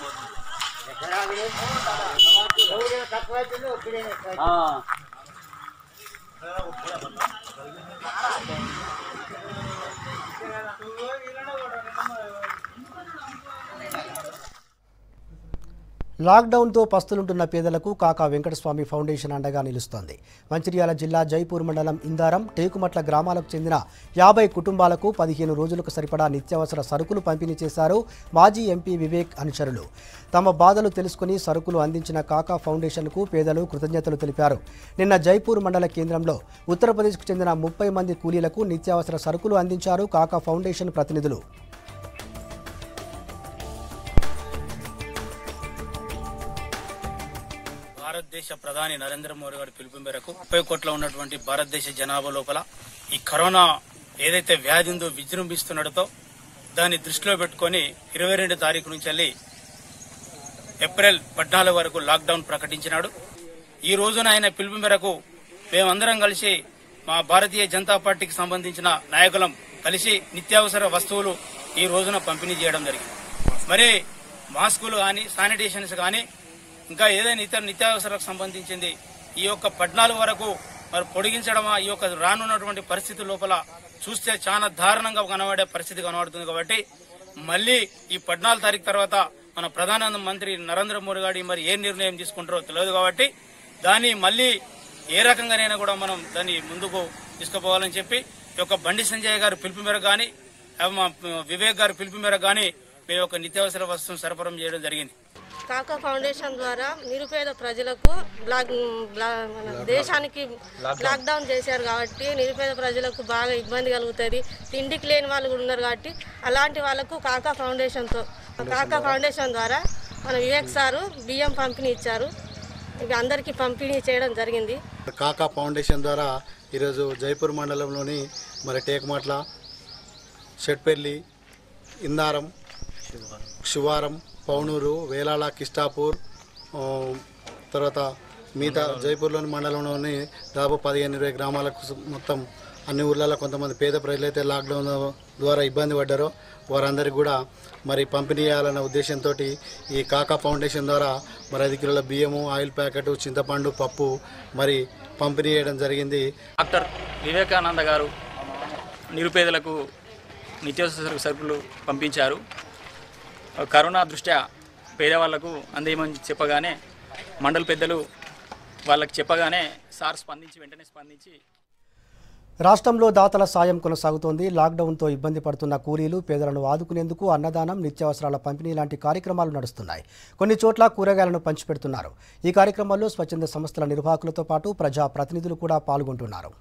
లాక్డౌన్తో పస్తులుంటున్న పేదలకు కాకా వెంకటస్వామి ఫౌండేషన్ అండగా నిలుస్తోంది మంచిర్యాల జిల్లా జైపూర్ మండలం ఇందారం టేకుమట్ల గ్రామాలకు చెందిన యాభై కుటుంబాలకు పదిహేను రోజులకు సరిపడా నిత్యావసర సరుకులు పంపిణీ చేశారు మాజీ ఎంపీ వివేక్ అనుచరులు తమ బాధలు తెలుసుకుని సరుకులు అందించిన కాకా ఫౌండేషన్కు పేదలు కృతజ్ఞతలు తెలిపారు నిన్న జైపూర్ మండల కేంద్రంలో ఉత్తరప్రదేశ్కు చెందిన ముప్పై మంది కూలీలకు నిత్యావసర సరుకులు అందించారు కాకా ఫౌండేషన్ ప్రతినిధులు భారతదేశ ప్రధాని నరేంద్ర మోడీ గారి పిలుపు మేరకు ముప్పై కోట్ల ఉన్నటువంటి భారతదేశ జనాభా లోపల ఈ కరోనా ఏదైతే వ్యాధి ఉందో విజృంభిస్తున్నదో దాన్ని దృష్టిలో పెట్టుకొని ఇరవై రెండు తారీఖు నుంచి వెళ్ళి ఏప్రిల్ పద్నాలుగు వరకు లాక్డౌన్ ప్రకటించినాడు ఈ రోజున ఆయన పిలుపు మేరకు మేమందరం కలిసి మా భారతీయ జనతా పార్టీకి సంబంధించిన నాయకులం కలిసి నిత్యావసర వస్తువులు ఈ రోజున పంపిణీ చేయడం జరిగింది మరి మాస్కులు కానీ శానిటేషన్స్ కానీ ఇంకా ఏదైనా ఇతర నిత్యావసరాలకు సంబంధించింది ఈ యొక్క పద్నాలుగు వరకు మరి పొడిగించడమా ఈ యొక్క రానున్నటువంటి పరిస్థితి లోపల చూస్తే చాలా దారుణంగా కనబడే పరిస్థితి కనబడుతుంది కాబట్టి మళ్ళీ ఈ పద్నాలుగు తారీఖు తర్వాత మన ప్రధాన మంత్రి నరేంద్ర మోడీ గారి మరి ఏ నిర్ణయం తీసుకుంటారో తెలియదు కాబట్టి దాన్ని మళ్ళీ ఏ రకంగానైనా కూడా మనం దాన్ని ముందుకు తీసుకుపోవాలని చెప్పి ఈ యొక్క బండి సంజయ్ గారు పిలుపు మేరకు కానీ మా వివేక్ గారి పిలుపు మేరకు కానీ మేము యొక్క నిత్యావసర వస్తువును సరఫరా చేయడం జరిగింది కాకా ఫౌండేషన్ ద్వారా నిరుపేద ప్రజలకు బ్లాక్ బ్లా- మన దేశానికి లాక్డౌన్ చేశారు కాబట్టి నిరుపేద ప్రజలకు బాగా ఇబ్బంది కలుగుతుంది తిండికి లేని వాళ్ళు కూడా ఉన్నారు కాబట్టి అలాంటి వాళ్ళకు కాకా ఫౌండేషన్తో కాకా ఫౌండేషన్ ద్వారా మన వివేక్ సారు బియ్యం పంపిణీ ఇచ్చారు ఇవి అందరికీ పంపిణీ చేయడం జరిగింది కాకా ఫౌండేషన్ ద్వారా ఈరోజు జైపూర్ మండలంలోని మరి టేకుమట్ల షెట్పెల్లి ఇందారం శివారం పౌనూరు వేలాల కిష్టాపూర్ ఆ, తర్వాత మిగతా జైపూర్లోని మండలంలోని దాదాపు పదిహేను ఇరవై గ్రామాలకు సు- మొత్తం అన్ని ఊర్లలో కొంతమంది పేద ప్రజలైతే లాక్డౌన్ ద్వారా ఇబ్బంది పడ్డారో వారందరికీ కూడా మరి పంపిణీ చేయాలన్న ఉద్దేశంతో ఈ కాకా ఫౌండేషన్ ద్వారా మరి ఐదు కిలోల బియ్యము ఆయిల్ ప్యాకెట్ చింతపండు పప్పు మరి పంపిణీ చేయడం జరిగింది డాక్టర్ వివేకానంద గారు నిరుపేదలకు నిత్యావసర సరుకులు పంపించారు కరోనా దృష్ట్యా పేదవాళ్లకు అందేయమని చెప్పగానే మండల పెద్దలు వాళ్ళకి చెప్పగానే సార్ స్పందించి వెంటనే స్పందించి రాష్ట్రంలో దాతల సాయం కొనసాగుతోంది లాక్డౌన్తో ఇబ్బంది పడుతున్న కూలీలు పేదలను ఆదుకునేందుకు అన్నదానం నిత్యావసరాల పంపిణీ లాంటి కార్యక్రమాలు నడుస్తున్నాయి కొన్ని చోట్ల కూరగాయలను పంచిపెడుతున్నారు ఈ కార్యక్రమాల్లో స్వచ్ఛంద సంస్థల నిర్వాహకులతో పాటు ప్రజా ప్రతినిధులు కూడా పాల్గొంటున్నారు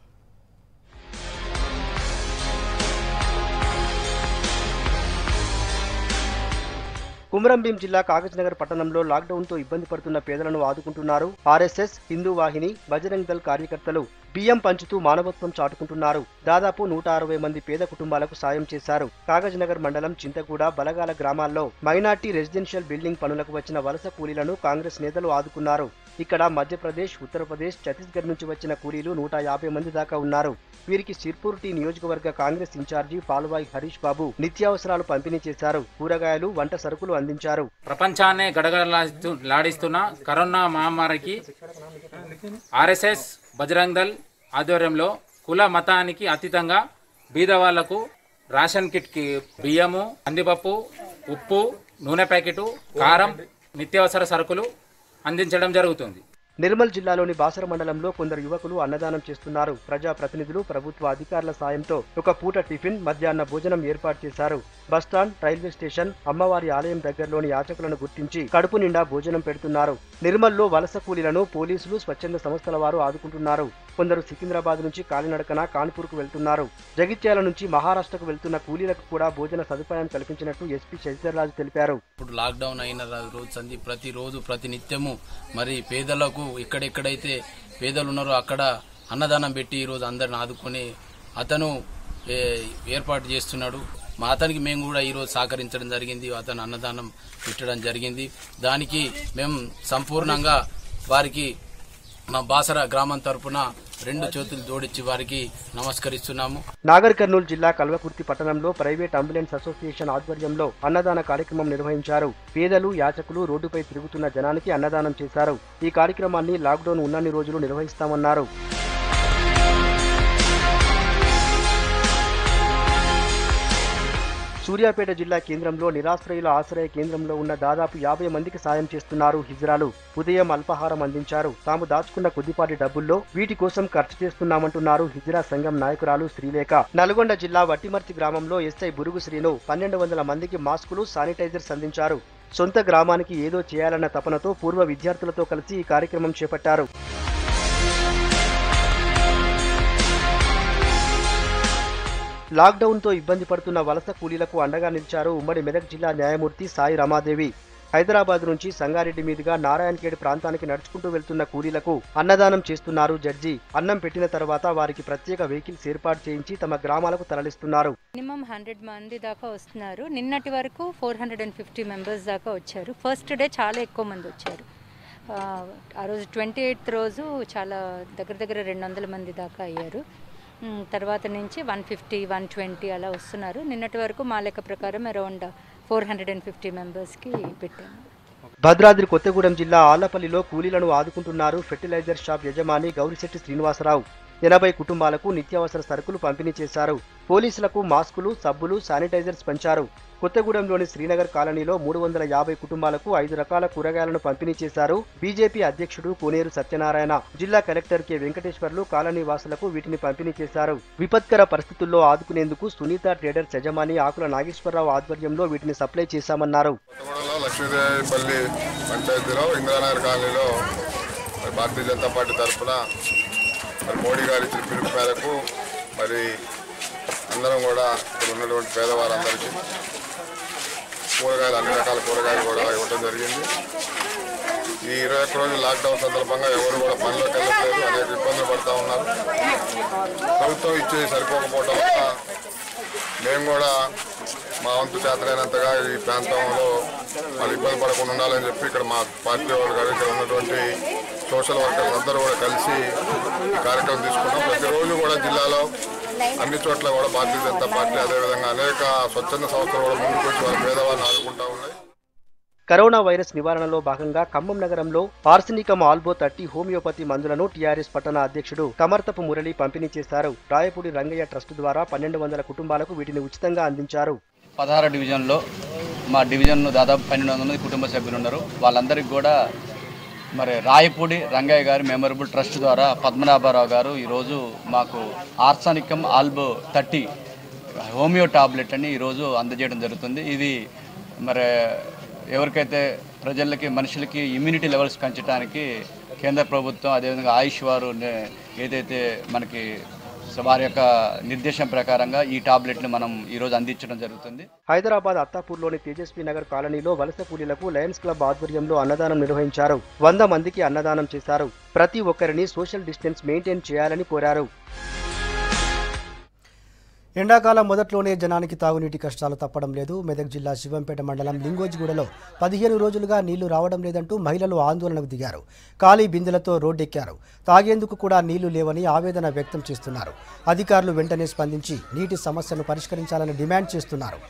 కుమరంభీం జిల్లా కాగజ్నగర్ పట్టణంలో లాక్డౌన్తో ఇబ్బంది పడుతున్న పేదలను ఆదుకుంటున్నారు ఆర్ఎస్ఎస్ హిందూ వాహిని బజరంగ్ దళ్ కార్యకర్తలు బియ్యం పంచుతూ మానవత్వం చాటుకుంటున్నారు దాదాపు నూట అరవై మంది పేద కుటుంబాలకు సాయం చేశారు కాగజ్నగర్ మండలం చింతగూడ బలగాల గ్రామాల్లో మైనార్టీ రెసిడెన్షియల్ బిల్డింగ్ పనులకు వచ్చిన వలస కూలీలను కాంగ్రెస్ నేతలు ఆదుకున్నారు ఇక్కడ మధ్యప్రదేశ్ ఉత్తరప్రదేశ్ ఛత్తీస్గఢ్ నుంచి వచ్చిన కూలీలు నూట యాభై మంది దాకా ఉన్నారు వీరికి సిర్పూర్ టీ నియోజకవర్గ కాంగ్రెస్ ఇన్ఛార్జి పాల్వాయి హరీష్ బాబు నిత్యావసరాలు పంపిణీ చేశారు కూరగాయలు వంట సరుకులు అందించారు ప్రపంచాన్నే గడగడలాడిస్తూ లాడిస్తున్న కరోనా మహమ్మారికి ఆర్ఎస్ఎస్ బజరంగ్ దళ్ ఆధ్వర్యంలో కుల మతానికి అతీతంగా బీద వాళ్లకు రేషన్ కిట్ కి బియ్యము కందిపప్పు ఉప్పు నూనె ప్యాకెటు కారం నిత్యావసర సరుకులు అందించడం జరుగుతుంది నిర్మల్ జిల్లాలోని బాసర మండలంలో కొందరు యువకులు అన్నదానం చేస్తున్నారు ప్రజా ప్రతినిధులు ప్రభుత్వ అధికారుల సాయంతో ఒక పూట టిఫిన్ మధ్యాహ్న భోజనం ఏర్పాటు చేశారు బస్టాండ్ రైల్వే స్టేషన్ అమ్మవారి ఆలయం దగ్గరలోని యాచకులను గుర్తించి కడుపు నిండా భోజనం పెడుతున్నారు నిర్మల్లో వలస కూలీలను పోలీసులు స్వచ్ఛంద సంస్థల వారు ఆదుకుంటున్నారు కొందరు సికింద్రాబాద్ నుంచి కాలినడకన కాన్పూర్కు వెళ్తున్నారు జగిత్యాల నుంచి మహారాష్ట్రకు వెళ్తున్న కూలీలకు కూడా భోజన సదుపాయం కల్పించినట్టు ఎస్పీ శశిధర్రాజు తెలిపారు ఇప్పుడు లాక్డౌన్ అయిన రా- రోజు సంది ప్రతిరోజు ప్రతి నిత్యము మరి పేదలకు ఎక్కడెక్కడైతే పేదలు ఉన్నారో అక్కడ అన్నదానం పెట్టి ఈరోజు అందరిని ఆదుకొని అతను ఏ- ఏర్పాటు చేస్తున్నాడు మా అతనికి మేము కూడా ఈరోజు సహకరించడం జరిగింది అతను అన్నదానం పెట్టడం జరిగింది దానికి మేము సంపూర్ణంగా వారికి మా బాసర గ్రామం తరపున రెండు చేతులు జోడించి వారికి నమస్కరిస్తున్నాము నాగర్ కర్నూలు జిల్లా కల్వకుర్తి పట్టణంలో ప్రైవేట్ అంబులెన్స్ అసోసియేషన్ ఆధ్వర్యంలో అన్నదాన కార్యక్రమం నిర్వహించారు పేదలు యాచకులు రోడ్డుపై తిరుగుతున్న జనానికి అన్నదానం చేశారు ఈ కార్యక్రమాన్ని లాక్డౌన్ ఉన్నన్ని రోజులు నిర్వహిస్తామన్నారు సూర్యాపేట జిల్లా కేంద్రంలో నిరాశ్రయుల ఆశ్రయ కేంద్రంలో ఉన్న దాదాపు యాభై మందికి సాయం చేస్తున్నారు హిజ్రాలు ఉదయం అల్పాహారం అందించారు తాము దాచుకున్న కొద్దిపాటి డబ్బుల్లో వీటి కోసం ఖర్చు చేస్తున్నామంటున్నారు హిజ్రా సంఘం నాయకురాలు శ్రీలేఖ నల్గొండ జిల్లా వట్టిమర్తి గ్రామంలో ఎస్ఐ బురుగు శ్రీను పన్నెండు వందల మందికి మాస్కులు శానిటైజర్స్ అందించారు సొంత గ్రామానికి ఏదో చేయాలన్న తపనతో పూర్వ విద్యార్థులతో కలిసి ఈ కార్యక్రమం చేపట్టారు లాక్డౌన్తో ఇబ్బంది పడుతున్న వలస కూలీలకు అండగా నిలిచారు ఉమ్మడి మెదక్ జిల్లా న్యాయమూర్తి సాయి రమాదేవి హైదరాబాద్ నుంచి సంగారెడ్డి మీదుగా నారాయణఖేడ్ ప్రాంతానికి నడుచుకుంటూ వెళ్తున్న కూలీలకు అన్నదానం చేస్తున్నారు జడ్జి అన్నం పెట్టిన తర్వాత వారికి ప్రత్యేక వెహికల్స్ ఏర్పాటు చేయించి తమ గ్రామాలకు తరలిస్తున్నారు మినిమం హండ్రెడ్ మంది దాకా వస్తున్నారు నిన్నటి వరకు four hundred and fifty members దాకా వచ్చారు ఫస్ట్ డే చాలా ఎక్కువ మంది వచ్చారు ఆ, ఆ రోజు ట్వంటీ ఎయిత్ రోజు చాలా దగ్గర దగ్గర రెండు వందల మంది దాకా అయ్యారు ఉమ్, తర్వాత నుంచి వన్ ఫిఫ్టీ వన్ ట్వంటీ అలా వస్తున్నారు నిన్నటి వరకు మా లెక్క ప్రకారం around four hundred and fifty మెంబర్స్కి పెట్టాము భద్రాద్రి కొత్తగూడెం జిల్లా ఆలపల్లిలో కూలీలను ఆదుకుంటున్నారు ఫెర్టిలైజర్ షాప్ యజమాని గౌరిశెట్టి శ్రీనివాసరావు ఎనభై కుటుంబాలకు నిత్యావసర సరుకులు పంపిణీ చేశారు పోలీసులకు మాస్కులు సబ్బులు శానిటైజర్స్ పంచారు కొత్తగూడెంలోని శ్రీనగర్ కాలనీలో మూడు వందల యాభై కుటుంబాలకు ఐదు రకాల కూరగాయలను పంపిణీ చేశారు బీజేపీ అధ్యక్షుడు కోనేరు సత్యనారాయణ జిల్లా కలెక్టర్ కె వెంకటేశ్వర్లు కాలనీ వాసులకు వీటిని పంపిణీ చేశారు విపత్కర పరిస్థితుల్లో ఆదుకునేందుకు సునీత ట్రేడర్స్ యజమాని ఆకుల నాగేశ్వరరావు ఆధ్వర్యంలో వీటిని సప్లై చేశామన్నారు కొత్తగూడెంలో లక్ష్మీదేవిపల్లి పంచాయతీలో ఇందిరానగర్ కాలనీలో మరి భారతీయ జనతా పార్టీ తరఫున మరి మోడీ గారి ఇచ్చిన పిలుపు మేరకు మరి అందరం కూడా ఇక్కడ ఉన్నటువంటి పేదవారందరికీ కూరగాయలు అన్ని రకాల కూరగాయలు కూడా ఇవ్వడం జరిగింది ఈ ఇరవై ఒక్క రోజుల లాక్డౌన్ సందర్భంగా ఎవరు కూడా పనిలోకి వెళ్ళట్లేదు అనేక ఇబ్బందులు పడుతూ ఉన్నారు ప్రభుత్వం ఇచ్చేది సరిపోకపోవడం వల్ల మేము కూడా మా వంతు చేతనైనంతగా ఈ ప్రాంతంలో వాళ్ళు ఇబ్బంది పడకుండా ఉండాలని చెప్పి ఇక్కడ మా పార్టీ వాళ్ళు కానీ ఇక్కడ ఉన్నటువంటి సోషల్ వర్కర్స్ అందరూ కూడా కలిసి ఈ కార్యక్రమం తీసుకున్నాం ప్రతిరోజు కూడా జిల్లాలో అన్ని చోట్ల కూడా భారతీయ జనతా పార్టీ అదేవిధంగా అనేక స్వచ్ఛంద సంస్థలు కూడా ముందుకు వచ్చి వాళ్ళ పేదవాళ్ళని ఆదుకుంటా ఉన్నాయి కరోనా వైరస్ నివారణలో భాగంగా ఖమ్మం నగరంలో ఆర్సినికం ఆల్బో థర్టీ హోమియోపతి మందులను టీఆర్ఎస్ పట్టణ అధ్యక్షుడు కమర్తపు మురళి పంపిణీ చేశారు రాయపూడి రంగయ్య ట్రస్ట్ ద్వారా పన్నెండు వందల కుటుంబాలకు వీటిని ఉచితంగా అందించారు పదహారు డివిజన్లో మా డివిజన్లో దాదాపు పన్నెండు వందల మంది కుటుంబ సభ్యులు ఉన్నారు వాళ్ళందరికీ కూడా మరి రాయపూడి రంగయ్య గారి మెమరబుల్ ట్రస్ట్ ద్వారా పద్మనాభరావు గారు ఈరోజు మాకు arsenicum album thirty homoeo tablet అని ఈరోజు అందజేయడం జరుగుతుంది ఇది మరి ఎవరికైతే ప్రజలకి మనుషులకి ఇమ్యూనిటీ లెవెల్స్ పెంచడానికి కేంద్ర ప్రభుత్వం అదేవిధంగా ఆయుష్ వారు నే- ఏదైతే మనకి వారి యొక్క నిర్దేశం ప్రకారంగా ఈ టాబ్లెట్ని మనం ఈరోజు అందించడం జరుగుతుంది హైదరాబాద్ అత్తాపూర్లోని తేజస్వి నగర్ కాలనీలో వలస కూలీలకు లయన్స్ క్లబ్ ఆధ్వర్యంలో అన్నదానం నిర్వహించారు వంద మందికి అన్నదానం చేశారు ప్రతి ఒక్కరిని సోషల్ డిస్టెన్స్ మెయింటైన్ చేయాలని కోరారు ఎండాకాలం మొదట్లోనే జనానికి తాగునీటి కష్టాలు తప్పడం లేదు మెదక్ జిల్లా శివంపేట మండలం లింగోజిగూడలో పదిహేను రోజులుగా నీళ్లు రావడం లేదంటూ మహిళలు ఆందోళనకు దిగారు ఖాళీ బిందెలతో రోడ్డెక్కారు తాగేందుకు కూడా నీళ్లు లేవని ఆవేదన వ్యక్తం చేస్తున్నారు అధికారులు వెంటనే స్పందించి నీటి సమస్యను పరిష్కరించాలని డిమాండ్ చేస్తున్నారు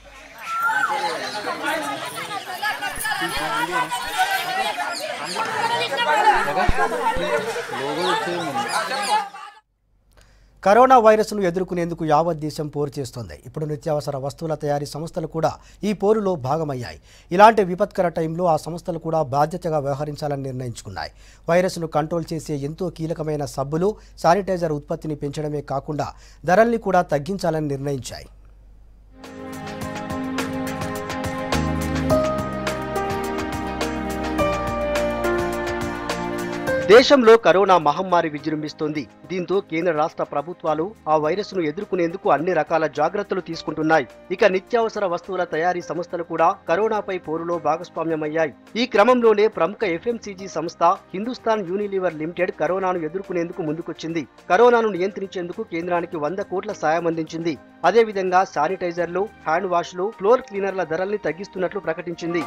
కరోనా వైరస్ను ఎదుర్కొనేందుకు యావత్ దేశం పోరు చేస్తోంది ఇప్పుడు నిత్యావసర వస్తువుల తయారీ సంస్థలు కూడా ఈ పోరులో భాగమయ్యాయి ఇలాంటి విపత్కర టైంలో ఆ సంస్థలు కూడా బాధ్యతగా వ్యవహరించాలని నిర్ణయించుకున్నాయి వైరస్ను కంట్రోల్ చేసే ఎంతో కీలకమైన సబ్బులు శానిటైజర్ ఉత్పత్తిని పెంచడమే కాకుండా ధరల్ని కూడా తగ్గించాలని నిర్ణయించాయి దేశంలో కరోనా మహమ్మారి విజృంభిస్తోంది దీంతో కేంద్ర రాష్ట్ర ప్రభుత్వాలు ఆ వైరస్ను ఎదుర్కొనేందుకు అన్ని రకాల జాగ్రత్తలు తీసుకుంటున్నాయి ఇక నిత్యావసర వస్తువుల తయారీ సంస్థలు కూడా కరోనాపై పోరులో భాగస్వామ్యమయ్యాయి ఈ క్రమంలోనే ప్రముఖ ఎఫ్ఎంసీజీ సంస్థ హిందుస్థాన్ యూనిలివర్ లిమిటెడ్ కరోనాను ఎదుర్కొనేందుకు ముందుకొచ్చింది కరోనాను నియంత్రించేందుకు కేంద్రానికి వంద కోట్ల సాయం అందించింది అదేవిధంగా శానిటైజర్లు హ్యాండ్ వాష్లు ఫ్లోర్ క్లీనర్ల ధరల్ని తగ్గిస్తున్నట్లు ప్రకటించింది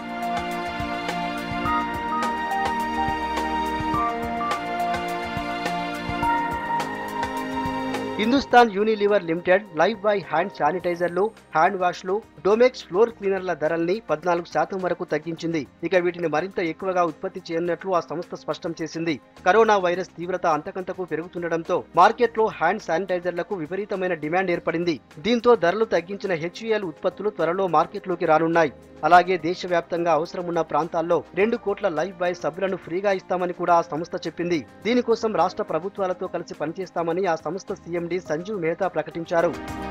Hindustan Unilever limited Lifebuoy hand శానిటైజర్లు హ్యాండ్ వాష్లు డోమెక్స్ ఫ్లోర్ క్లీనర్ల ధరల్ని పద్నాలుగు శాతం వరకు తగ్గించింది ఇక వీటిని మరింత ఎక్కువగా ఉత్పత్తి చేయనున్నట్లు ఆ సంస్థ స్పష్టం చేసింది కరోనా వైరస్ తీవ్రత అంతకంతకు పెరుగుతుండటంతో మార్కెట్లో హ్యాండ్ శానిటైజర్లకు విపరీతమైన డిమాండ్ ఏర్పడింది దీంతో ధరలు తగ్గించిన హెచ్యుఎల్ ఉత్పత్తులు త్వరలో మార్కెట్లోకి రానున్నాయి అలాగే దేశవ్యాప్తంగా అవసరమున్న ప్రాంతాల్లో రెండు కోట్ల లైఫ్ బాయ్ సబ్బులను ఫ్రీగా ఇస్తామని కూడా ఆ సంస్థ చెప్పింది దీనికోసం రాష్ట్ర ప్రభుత్వాలతో కలిసి పనిచేస్తామని ఆ సంస్థ సీఎండీ సంజీవ్ మెహతా ప్రకటించారు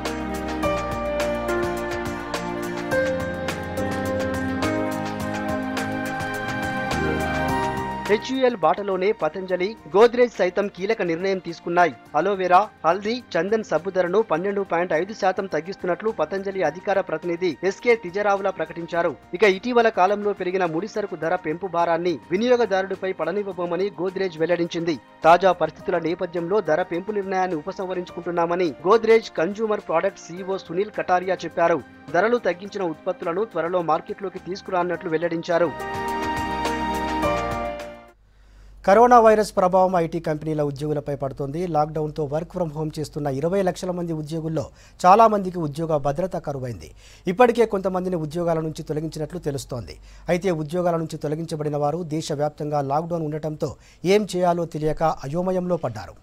హెచ్యుఎల్ బాటలోనే పతంజలి గోద్రేజ్ సైతం కీలక నిర్ణయం తీసుకున్నాయి అలోవెరా హల్దీ చందన్ సబ్బు ధరను పన్నెండు పాయింట్ ఐదు శాతం తగ్గిస్తున్నట్లు పతంజలి అధికార ప్రతినిధి ఎస్కే తిజరావులా ప్రకటించారు ఇక ఇటీవల కాలంలో పెరిగిన ముడి సరుకు ధర పెంపు భారాన్ని వినియోగదారుడిపై పడనివ్వబోమని గోద్రేజ్ వెల్లడించింది తాజా పరిస్థితుల నేపథ్యంలో ధర పెంపు నిర్ణయాన్ని ఉపసంహరించుకుంటున్నామని Godrej consumer product CEO Sunil Kataria చెప్పారు ధరలు తగ్గించిన ఉత్పత్తులను త్వరలో మార్కెట్లోకి తీసుకురానున్నట్లు వెల్లడించారు కరోనా వైరస్ ప్రభావం ఐటీ కంపెనీల ఉద్యోగులపై పడుతోంది లాక్డౌన్తో వర్క్ ఫ్రం హోం చేస్తున్న ఇరవై లక్షల మంది ఉద్యోగుల్లో చాలా మందికి ఉద్యోగ భద్రత కరువైంది ఇప్పటికే కొంతమందిని ఉద్యోగాల నుంచి తొలగించినట్లు తెలుస్తోంది అయితే ఉద్యోగాల నుంచి తొలగించబడిన వారు దేశవ్యాప్తంగా లాక్డౌన్ ఉండటంతో ఏం చేయాలో తెలియక అయోమయంలో పడ్డారు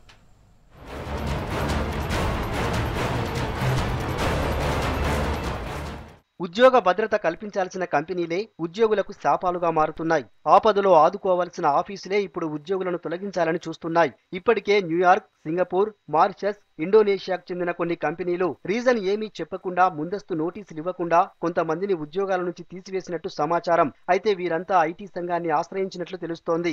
ఉద్యోగ భద్రత కల్పించాల్సిన కంపెనీలే ఉద్యోగులకు శాపాలుగా మారుతున్నాయి ఆపదలో ఆదుకోవాల్సిన ఆఫీసులే ఇప్పుడు ఉద్యోగులను తొలగించాలని చూస్తున్నాయి ఇప్పటికే న్యూయార్క్ సింగపూర్ మారిషస్ ఇండోనేషియాకు చెందిన కొన్ని కంపెనీలు రీజన్ ఏమీ చెప్పకుండా ముందస్తు నోటీసులు ఇవ్వకుండా కొంతమందిని ఉద్యోగాల నుంచి తీసివేసినట్టు సమాచారం అయితే వీరంతా ఐటీ సంఘాన్ని ఆశ్రయించినట్లు తెలుస్తోంది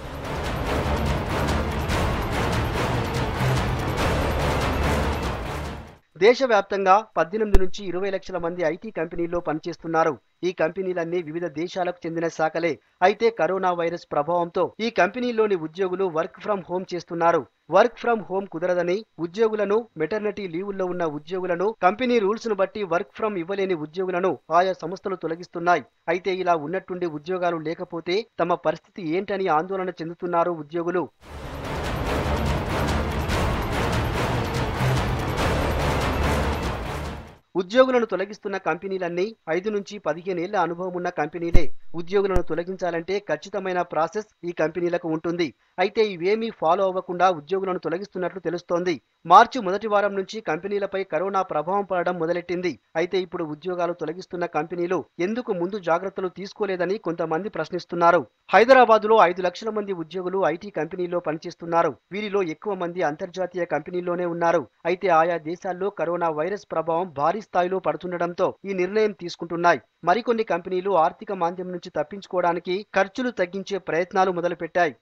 దేశవ్యాప్తంగా పద్దెనిమిది నుంచి ఇరవై లక్షల మంది ఐటీ కంపెనీల్లో పనిచేస్తున్నారు ఈ కంపెనీలన్నీ వివిధ దేశాలకు చెందిన శాఖలే అయితే కరోనా వైరస్ ప్రభావంతో ఈ కంపెనీల్లోని ఉద్యోగులు వర్క్ ఫ్రం హోం చేస్తున్నారు వర్క్ ఫ్రం హోం కుదరదని ఉద్యోగులను మెటర్నిటీ లీవుల్లో ఉన్న ఉద్యోగులను కంపెనీ రూల్స్ ను బట్టి వర్క్ ఫ్రం ఇవ్వలేని ఉద్యోగులను ఆయా సంస్థలు తొలగిస్తున్నాయి అయితే ఇలా ఉన్నట్టుండి ఉద్యోగాలు లేకపోతే తమ పరిస్థితి ఏంటని ఆందోళన చెందుతున్నారు ఉద్యోగులు ఉద్యోగులను తొలగిస్తున్న కంపెనీలన్నీ ఐదు నుంచి పదిహేనేళ్ల అనుభవం ఉన్న కంపెనీలే ఉద్యోగులను తొలగించాలంటే ఖచ్చితమైన ప్రాసెస్ ఈ కంపెనీలకు ఉంటుంది అయితే ఇవేమీ ఫాలో అవ్వకుండా ఉద్యోగులను తొలగిస్తున్నట్లు తెలుస్తోంది మార్చి మొదటి వారం నుంచి కంపెనీలపై కరోనా ప్రభావం పడడం మొదలెట్టింది అయితే ఇప్పుడు ఉద్యోగాలు తొలగిస్తున్న కంపెనీలు ఎందుకు ముందు జాగ్రత్తలు తీసుకోలేదని కొంతమంది ప్రశ్నిస్తున్నారు హైదరాబాద్ లో ఐదు లక్షల మంది ఉద్యోగులు ఐటీ కంపెనీల్లో పనిచేస్తున్నారు వీరిలో ఎక్కువ మంది అంతర్జాతీయ కంపెనీల్లోనే ఉన్నారు అయితే ఆయా దేశాల్లో కరోనా వైరస్ ప్రభావం భారీ స్థాయిలో పడుతుండటంతో ఈ నిర్ణయం తీసుకుంటున్నాయి మరికొన్ని కంపెనీలు ఆర్థిక మాంద్యం నుంచి తప్పించుకోవడానికి ఖర్చులు తగ్గించే ప్రయత్నాలు మొదలుపెట్టాయి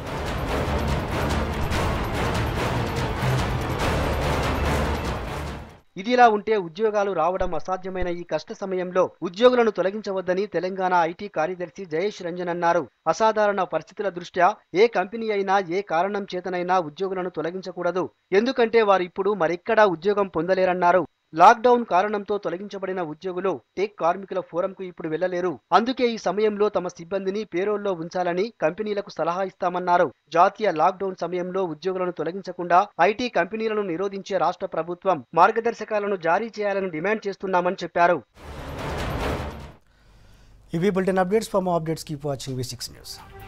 ఇదిలా ఉంటే ఉద్యోగాలు రావడం అసాధ్యమైన ఈ కష్ట సమయంలో ఉద్యోగులను తొలగించవద్దని తెలంగాణ ఐటీ కార్యదర్శి జయేష్ రంజన్ అన్నారు అసాధారణ పరిస్థితుల దృష్ట్యా ఏ కంపెనీ అయినా ఏ కారణం చేతనైనా ఉద్యోగులను తొలగించకూడదు ఎందుకంటే వారు ఇప్పుడు మరెక్కడా ఉద్యోగం పొందలేరన్నారు లాక్డౌన్ కారణంతో తొలగించబడిన ఉద్యోగులు టెక్ కార్మికుల ఫోరంకు ఇప్పుడు వెళ్లలేరు అందుకే ఈ సమయంలో తమ సిబ్బందిని పేరోల్లో ఉంచాలని కంపెనీలకు సలహా ఇస్తామన్నారు జాతీయ లాక్డౌన్ సమయంలో ఉద్యోగులను తొలగించకుండా ఐటీ కంపెనీలను నిరోధించే రాష్ట్ర ప్రభుత్వం మార్గదర్శకాలను జారీ చేయాలని డిమాండ్ చేస్తున్నామని చెప్పారు ఇవి bulletin updates for more updates keep watching V six news